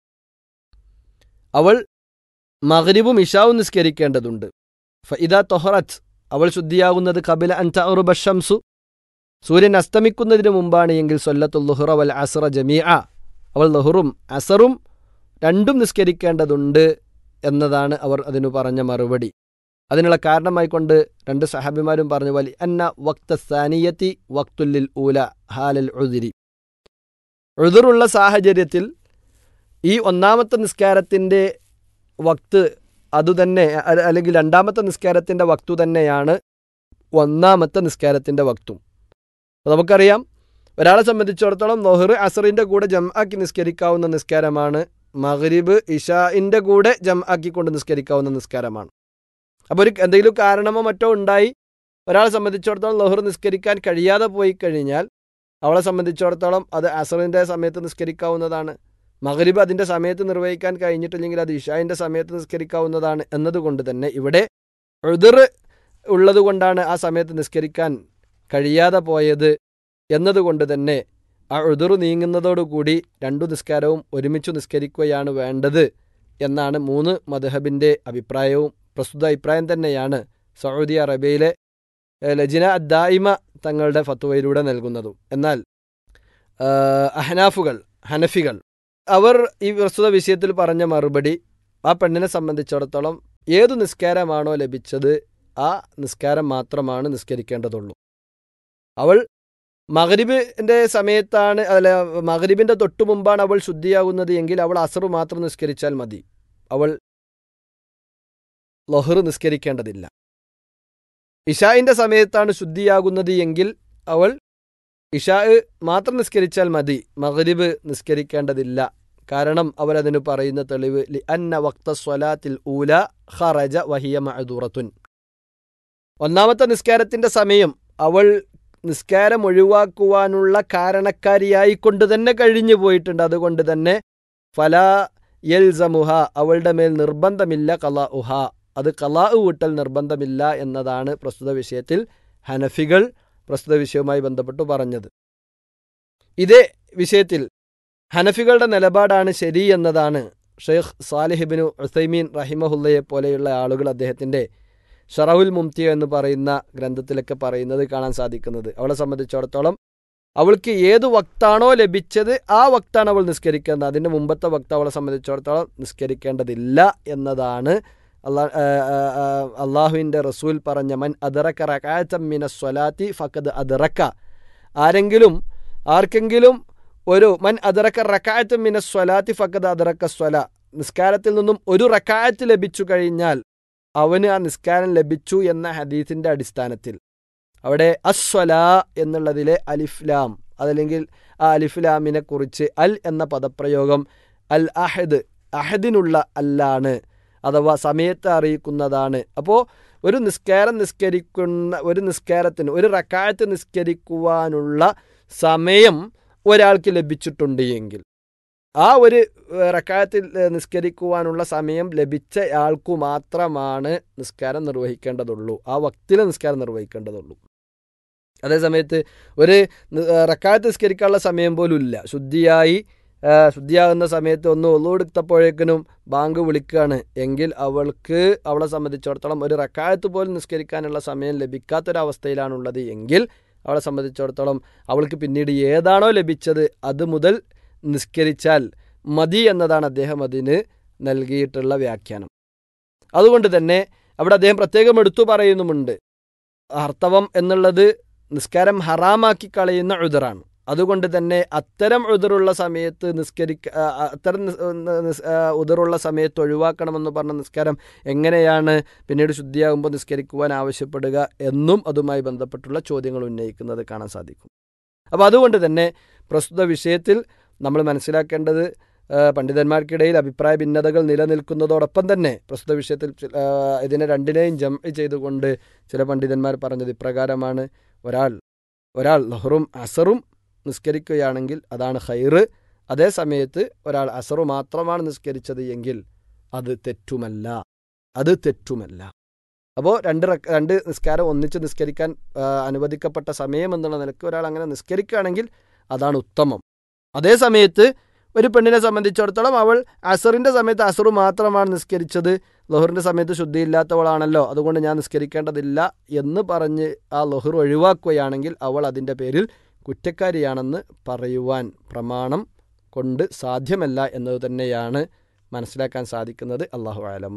അവൾ മഹരിബും ഇഷാവും നിസ്കരിക്കേണ്ടതുണ്ട് ഫഇദ തൊഹറത്ത് അവൾ ശുദ്ധിയാകുന്നത് കബില അൻ തറുബഷംസു സൂര്യൻ അസ്തമിക്കുന്നതിന് മുമ്പാണ് എങ്കിൽ സൊല്ലത്തുൽ ലുഹുറ വൽ അസറ ജമീഅ അവൾ ലഹുറും അസറും രണ്ടും നിസ്കരിക്കേണ്ടതുണ്ട് എന്നതാണ് അവർ അതിനു പറഞ്ഞ മറുപടി അതിനുള്ള കാരണമായിക്കൊണ്ട് രണ്ട് സഹാബിമാരും പറഞ്ഞു വലി അന്ന വക്ത സാനിയത്തി വക്തുല്ലിൽ ഊല ഹാലൽ ഉദിരി ഉതിറുള്ള സാഹചര്യത്തിൽ ഈ ഒന്നാമത്തെ നിസ്കാരത്തിൻ്റെ വക്ത് അതുതന്നെ അ- അല്ലെങ്കിൽ രണ്ടാമത്തെ നിസ്കാരത്തിൻ്റെ വക്തു തന്നെയാണ് ഒന്നാമത്തെ നിസ്കാരത്തിൻ്റെ വക്തും അപ്പോൾ നമുക്കറിയാം ഒരാളെ സംബന്ധിച്ചിടത്തോളം നൊഹർ അസറിൻ്റെ കൂടെ ജം ആക്കി നിസ്കരിക്കാവുന്ന നിസ്കാരമാണ് മഗ്രിബ് ഇഷാഇൻ്റെ കൂടെ ജം ആക്കിക്കൊണ്ട് നിസ്കരിക്കാവുന്ന നിസ്കാരമാണ് അപ്പോൾ ഒരു എന്തെങ്കിലും കാരണമോ മറ്റോ ഉണ്ടായി ഒരാളെ സംബന്ധിച്ചിടത്തോളം ലഹുർ നിസ്കരിക്കാൻ കഴിയാതെ പോയി കഴിഞ്ഞാൽ അവളെ സംബന്ധിച്ചിടത്തോളം അത് അസറിൻ്റെ സമയത്ത് നിസ്കരിക്കാവുന്നതാണ് മഗ്രിബ് അതിൻ്റെ സമയത്ത് നിർവഹിക്കാൻ കഴിഞ്ഞിട്ടില്ലെങ്കിൽ അത് ഇഷായിൻ്റെ സമയത്ത് നിസ്കരിക്കാവുന്നതാണ് എന്നതുകൊണ്ട് തന്നെ ഇവിടെ ഉതിർ ഉള്ളതുകൊണ്ടാണ് ആ സമയത്ത് നിസ്കരിക്കാൻ കഴിയാതെ പോയത് എന്നതുകൊണ്ട് തന്നെ ആ ഉതിറു നീങ്ങുന്നതോടുകൂടി രണ്ടു നിസ്കാരവും ഒരുമിച്ച് നിസ്കരിക്കുകയാണ് വേണ്ടത് എന്നാണ് മൂന്ന് മദ്ഹബിൻ്റെ അഭിപ്രായവും പ്രസ്തുത അഭിപ്രായം തന്നെയാണ് സൗദി അറേബ്യയിലെ ഏഹ്, ലജിന അദ്ദായിമ തങ്ങളുടെ ഫത്വയിലൂടെ നൽകുന്നതും എന്നാൽ ആഹ്, അഹനാഫുകൾ ഹനഫികൾ അവർ ഈ പ്രസ്തുത വിഷയത്തിൽ പറഞ്ഞ മറുപടി ആ പെണ്ണിനെ സംബന്ധിച്ചിടത്തോളം ഏതു നിസ്കാരമാണോ ലഭിച്ചത് ആ നിസ്കാരം മാത്രമാണ് നിസ്കരിക്കേണ്ടതുള്ളൂ അവൾ മഗ്രിബിന്റെ സമയത്താണ് അല്ല മഗ്രിബിന്റെ തൊട്ടു മുമ്പാണ് അവൾ ശുദ്ധിയാകുന്നത് എങ്കിൽ അവൾ അസറ് മാത്രം നിസ്കരിച്ചാൽ മതി അവൾ ലൊഹർ നിസ്കരിക്കേണ്ടതില്ല ഇഷായിന്റെ സമയത്താണ് ശുദ്ധിയാകുന്നത് എങ്കിൽ അവൾ ഇഷാ മാത്രം നിസ്കരിച്ചാൽ മതി മഗ്രിബ് നിസ്കരിക്കേണ്ടതില്ല കാരണം അവരതിന് പറയുന്ന തെളിവ് ലി അന്ന വക്ത സ്വലാത്തിൽ ഊല ഖറജ വഹിയ മഅദൂറത്തുൻ ഒന്നാമത്തെ നിസ്കാരത്തിന്റെ സമയം അവൾ നിസ്കാരം ഒഴിവാക്കുവാനുള്ള കാരണക്കാരിയായിക്കൊണ്ട് തന്നെ കഴിഞ്ഞു പോയിട്ടുണ്ട് അതുകൊണ്ട് തന്നെ ഫലാ യൽസമുഹ അവളുടെ മേൽ നിർബന്ധമില്ല കലാ ഉഹ അത് കലാ വീട്ടൽ നിർബന്ധമില്ല എന്നതാണ് പ്രസ്തുത വിഷയത്തിൽ ഹനഫികൾ പ്രസ്തുത വിഷയവുമായി ബന്ധപ്പെട്ട് പറഞ്ഞത് ഇതേ വിഷയത്തിൽ ഹനഫികളുടെ നിലപാടാണ് ശരി എന്നതാണ് ഷെയ്ഖ് സാലിഹിബിനു ഉസൈമീൻ റഹിമഹുല്ലയെ പോലെയുള്ള ആളുകൾ അദ്ദേഹത്തിൻ്റെ ഷറഹുൽ മുംതി എന്ന് പറയുന്ന ഗ്രന്ഥത്തിലൊക്കെ പറയുന്നത് കാണാൻ സാധിക്കുന്നത് അവളെ സംബന്ധിച്ചിടത്തോളം അവൾക്ക് ഏത് വക്താണോ ലഭിച്ചത് ആ വക്താണ് അവൾ നിസ്കരിക്കുന്നത് അതിൻ്റെ മുമ്പത്തെ വക്ത അവളെ സംബന്ധിച്ചിടത്തോളം നിസ്കരിക്കേണ്ടതില്ല എന്നതാണ് അള്ളാ അള്ളാഹുവിൻ്റെ റസൂൽ പറഞ്ഞ മൻ അദറക്ക റക്കാത്തമ്മിന സ്വലാത്തി ഫക്കത് അദറക്ക ആരെങ്കിലും ആർക്കെങ്കിലും ഒരു മൻ അദറക്ക റക്കായത്ത് മിന സ്വലാത്തി ഫക്കത് അദറക്ക സ്വല നിസ്കാരത്തിൽ നിന്നും ഒരു റക്കായത്ത് ലഭിച്ചു കഴിഞ്ഞാൽ അവന് ആ നിസ്കാരം ലഭിച്ചു എന്ന ഹദീസിന്റെ അടിസ്ഥാനത്തിൽ അവിടെ അസ്വല എന്നുള്ളതിലെ അലിഫ്ലാം അതല്ലെങ്കിൽ ആ അലിഫ്ലാമിനെ കുറിച്ച് അൽ എന്ന പദപ്രയോഗം അൽ അഹദ് അഹദിനുള്ള അല്ലാണ് അഥവാ സമയത്തെ അറിയിക്കുന്നതാണ് അപ്പോൾ ഒരു നിസ്കാരം നിസ്കരിക്കുന്ന ഒരു നിസ്കാരത്തിന് ഒരു റക്കായത്ത് നിസ്കരിക്കുവാനുള്ള സമയം ഒരാൾക്ക് ലഭിച്ചിട്ടുണ്ട് എങ്കിൽ ആ ഒരു ഏഹ്, റക്കായത്തിൽ ഏഹ്, നിസ്കരിക്കുവാനുള്ള സമയം ലഭിച്ച ആൾക്കു മാത്രമാണ് നിസ്കാരം നിർവഹിക്കേണ്ടതുള്ളൂ ആ വക്തിൽ നിസ്കാരം നിർവഹിക്കേണ്ടതുള്ളൂ അതേ സമയത്ത് ഒരു നി- ഏഹ്, റക്കായത്ത് നിസ്കരിക്കാനുള്ള സമയം പോലും ഇല്ല ശുദ്ധിയായി ഏഹ്, ശുദ്ധിയാകുന്ന സമയത്ത് ഒന്ന് ഒന്നുകൊടുത്തപ്പോഴേക്കിനും ബാങ്ക് വിളിക്കുകയാണ് എങ്കിൽ അവൾക്ക് അവളെ സംബന്ധിച്ചിടത്തോളം ഒരു റക്കായത്ത് പോലും നിസ്കരിക്കാനുള്ള സമയം ലഭിക്കാത്തൊരവസ്ഥയിലാണുള്ളത് എങ്കിൽ അവളെ സംബന്ധിച്ചിടത്തോളം അവൾക്ക് പിന്നീട് ഏതാണോ ലഭിച്ചത് അത് മുതൽ നിസ്കരിച്ചാൽ മതി എന്നതാണ് അദ്ദേഹം അതിന് നൽകിയിട്ടുള്ള വ്യാഖ്യാനം അതുകൊണ്ട് തന്നെ അവിടെ അദ്ദേഹം പ്രത്യേകം എടുത്തു പറയുന്നുമുണ്ട് ഹർത്തവം എന്നുള്ളത് നിസ്കാരം ഹറാമാക്കി കളയുന്ന ഉദറാണ് അതുകൊണ്ട് തന്നെ അത്തരം ഉദറുള്ള സമയത്ത് നിസ്കരിക്ക ആ, ആ, അത്തരം നിസ്- ന- നിസ്- ആ, ഉദറുള്ള സമയത്ത് ഒഴിവാക്കണമെന്ന് പറഞ്ഞ നിസ്കാരം എങ്ങനെയാണ് പിന്നീട് ശുദ്ധിയാകുമ്പോൾ നിസ്കരിക്കുവാൻ ആവശ്യപ്പെടുക എന്നും അതുമായി ബന്ധപ്പെട്ടുള്ള ചോദ്യങ്ങൾ ഉന്നയിക്കുന്നത് കാണാൻ സാധിക്കും അപ്പോൾ അതുകൊണ്ട് തന്നെ പ്രസ്തുത വിഷയത്തിൽ നമ്മൾ മനസ്സിലാക്കേണ്ടത് ആ, പണ്ഡിതന്മാർക്കിടയിൽ അഭിപ്രായ ഭിന്നതകൾ നിലനിൽക്കുന്നതോടൊപ്പം തന്നെ പ്രസ്തുത വിഷയത്തിൽ ചി- ആ, ഇതിനെ രണ്ടിനെയും ജം ചെയ്തുകൊണ്ട് ചില പണ്ഡിതന്മാർ പറഞ്ഞത് ഇപ്രകാരമാണ് ഒരാൾ ഒരാൾ ലഹറും അസറും നിസ്കരിക്കുകയാണെങ്കിൽ അതാണ് ഹൈറ് അതേ സമയത്ത് ഒരാൾ അസറു മാത്രമാണ് നിസ്കരിച്ചത് എങ്കിൽ അത് തെറ്റുമല്ല അത് തെറ്റുമല്ല അപ്പോൾ രണ്ട് റക്ക- രണ്ട് നിസ്കാരം ഒന്നിച്ച് നിസ്കരിക്കാൻ ആ, അനുവദിക്കപ്പെട്ട സമയം എന്നുള്ള നിലക്ക് ഒരാൾ അങ്ങനെ നിസ്കരിക്കുകയാണെങ്കിൽ അതാണ് ഉത്തമം അതേ സമയത്ത് ഒരു പെണ്ണിനെ സംബന്ധിച്ചിടത്തോളം അവൾ അസറിൻ്റെ സമയത്ത് അസറു മാത്രമാണ് നിസ്കരിച്ചത് ലൊഹറിൻ്റെ സമയത്ത് ശുദ്ധിയില്ലാത്തവളാണല്ലോ അതുകൊണ്ട് ഞാൻ നിസ്കരിക്കേണ്ടതില്ല എന്ന് പറഞ്ഞ് ആ ലൊഹർ ഒഴിവാക്കുകയാണെങ്കിൽ അവൾ അതിൻ്റെ പേരിൽ കുറ്റക്കാരിയാണെന്ന് പറയുവാൻ പ്രമാണം കൊണ്ട് സാധ്യമല്ല എന്നത് തന്നെയാണ് മനസ്സിലാക്കാൻ സാധിക്കുന്നത് അള്ളാഹു ആലം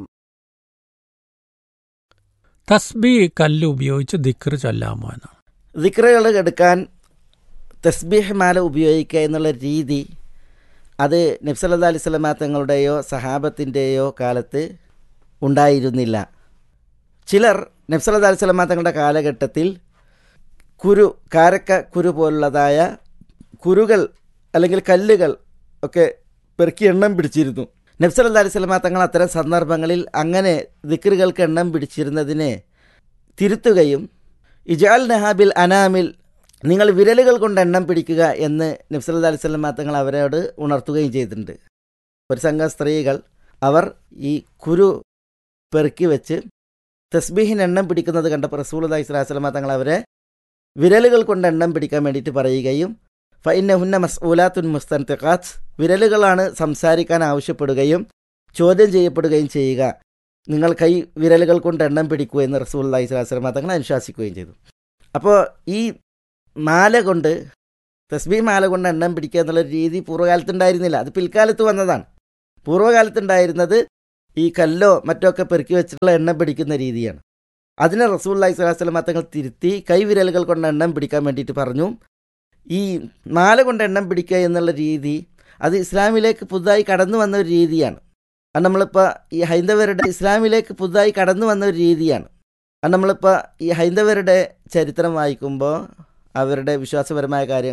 തസ്ബി കല്ല് ഉപയോഗിച്ച് ദിക്ർ ചൊല്ലാമോ എന്നാണ് ദിക്റുകൾ എടുക്കാൻ തസ്ബീഹ് മാല ഉപയോഗിക്കുക എന്നുള്ള രീതി അത് നബ്സല്ലാ അലൈഹി സ്വലമാ തങ്ങളുടെയോ സഹാബത്തിൻ്റെയോ കാലത്ത് ഉണ്ടായിരുന്നില്ല ചിലർ നബ്സല്ലാ അലൈഹി സ്വലമാ തങ്ങളുടെ കാലഘട്ടത്തിൽ കുരു കാരക്ക കുരു പോലുള്ളതായ കുരുകൾ അല്ലെങ്കിൽ കല്ലുകൾ ഒക്കെ പെറുക്കി എണ്ണം പിടിച്ചിരുന്നു നബ്സല്ലാ അലൈഹി സ്വലമാ തങ്ങൾ അത്തരം സന്ദർഭങ്ങളിൽ അങ്ങനെ ദിക്റുകൾക്ക് എണ്ണം പിടിച്ചിരുന്നതിനെ തിരുത്തുകയും ഇജാൽ നഹാബിൽ അനാമിൽ നിങ്ങൾ വിരലുകൾ കൊണ്ട് എണ്ണം പിടിക്കുക എന്ന് നബ്സല്ലാ അലൈഹി സ്വലം തങ്ങൾ അവരോട് ഉണർത്തുകയും ചെയ്തിട്ടുണ്ട് ഒരു സംഘം സ്ത്രീകൾ അവർ ഈ കുരു പെറുക്കി വെച്ച് തസ്ബീഹിന് എണ്ണം പിടിക്കുന്നത് കണ്ടപ്പോൾ റസൂൽ അലൈഹി സ്വലാസ്ലമ തങ്ങൾ അവരെ വിരലുകൾ കൊണ്ട് എണ്ണം പിടിക്കാൻ വേണ്ടിയിട്ട് പറയുകയും ഫൈന ഹുന്ന മസ്ഊലാത്തുൻ മുസ്തൻതിഖാത്ത് വിരലുകളാണ് സംസാരിക്കാൻ ആവശ്യപ്പെടുകയും ചോദ്യം ചെയ്യപ്പെടുകയും ചെയ്യുക നിങ്ങൾ കൈ വിരലുകൾ കൊണ്ട് എണ്ണം പിടിക്കൂ എന്ന് റസൂൽ അലൈഹി സ്വലാസ്ലമ തങ്ങൾ അനുശാസിക്കുകയും ചെയ്തു അപ്പോൾ ഈ മാല കൊണ്ട് തസ്ബീ മാല കൊണ്ട് എണ്ണം പിടിക്കുക എന്നുള്ള രീതി പൂർവ്വകാലത്തുണ്ടായിരുന്നില്ല അത് പിൽക്കാലത്ത് വന്നതാണ് പൂർവ്വകാലത്തുണ്ടായിരുന്നത് ഈ കല്ലോ മറ്റോ ഒക്കെ പെറുക്കി വെച്ചിട്ടുള്ള എണ്ണം പിടിക്കുന്ന രീതിയാണ് അതിനെ റസൂൽ അലൈഹി സ്വലാസ്ലം തങ്ങൾ തിരുത്തി കൈവിരലുകൾ കൊണ്ട് എണ്ണം പിടിക്കാൻ വേണ്ടിയിട്ട് പറഞ്ഞു ഈ മാല കൊണ്ട് എണ്ണം പിടിക്കുക എന്നുള്ള രീതി അത് ഇസ്ലാമിലേക്ക് പുതുതായി കടന്നു വന്ന ഒരു രീതിയാണ് അത് നമ്മളിപ്പോൾ ഈ ഹൈന്ദവരുടെ ഇസ്ലാമിലേക്ക് പുതുതായി കടന്നു വന്ന ഒരു രീതിയാണ് അത് നമ്മളിപ്പോൾ ഈ ഹൈന്ദവരുടെ ചരിത്രം വായിക്കുമ്പോൾ അവരുടെ വിശ്വാസപരമായ കാര്യങ്ങൾ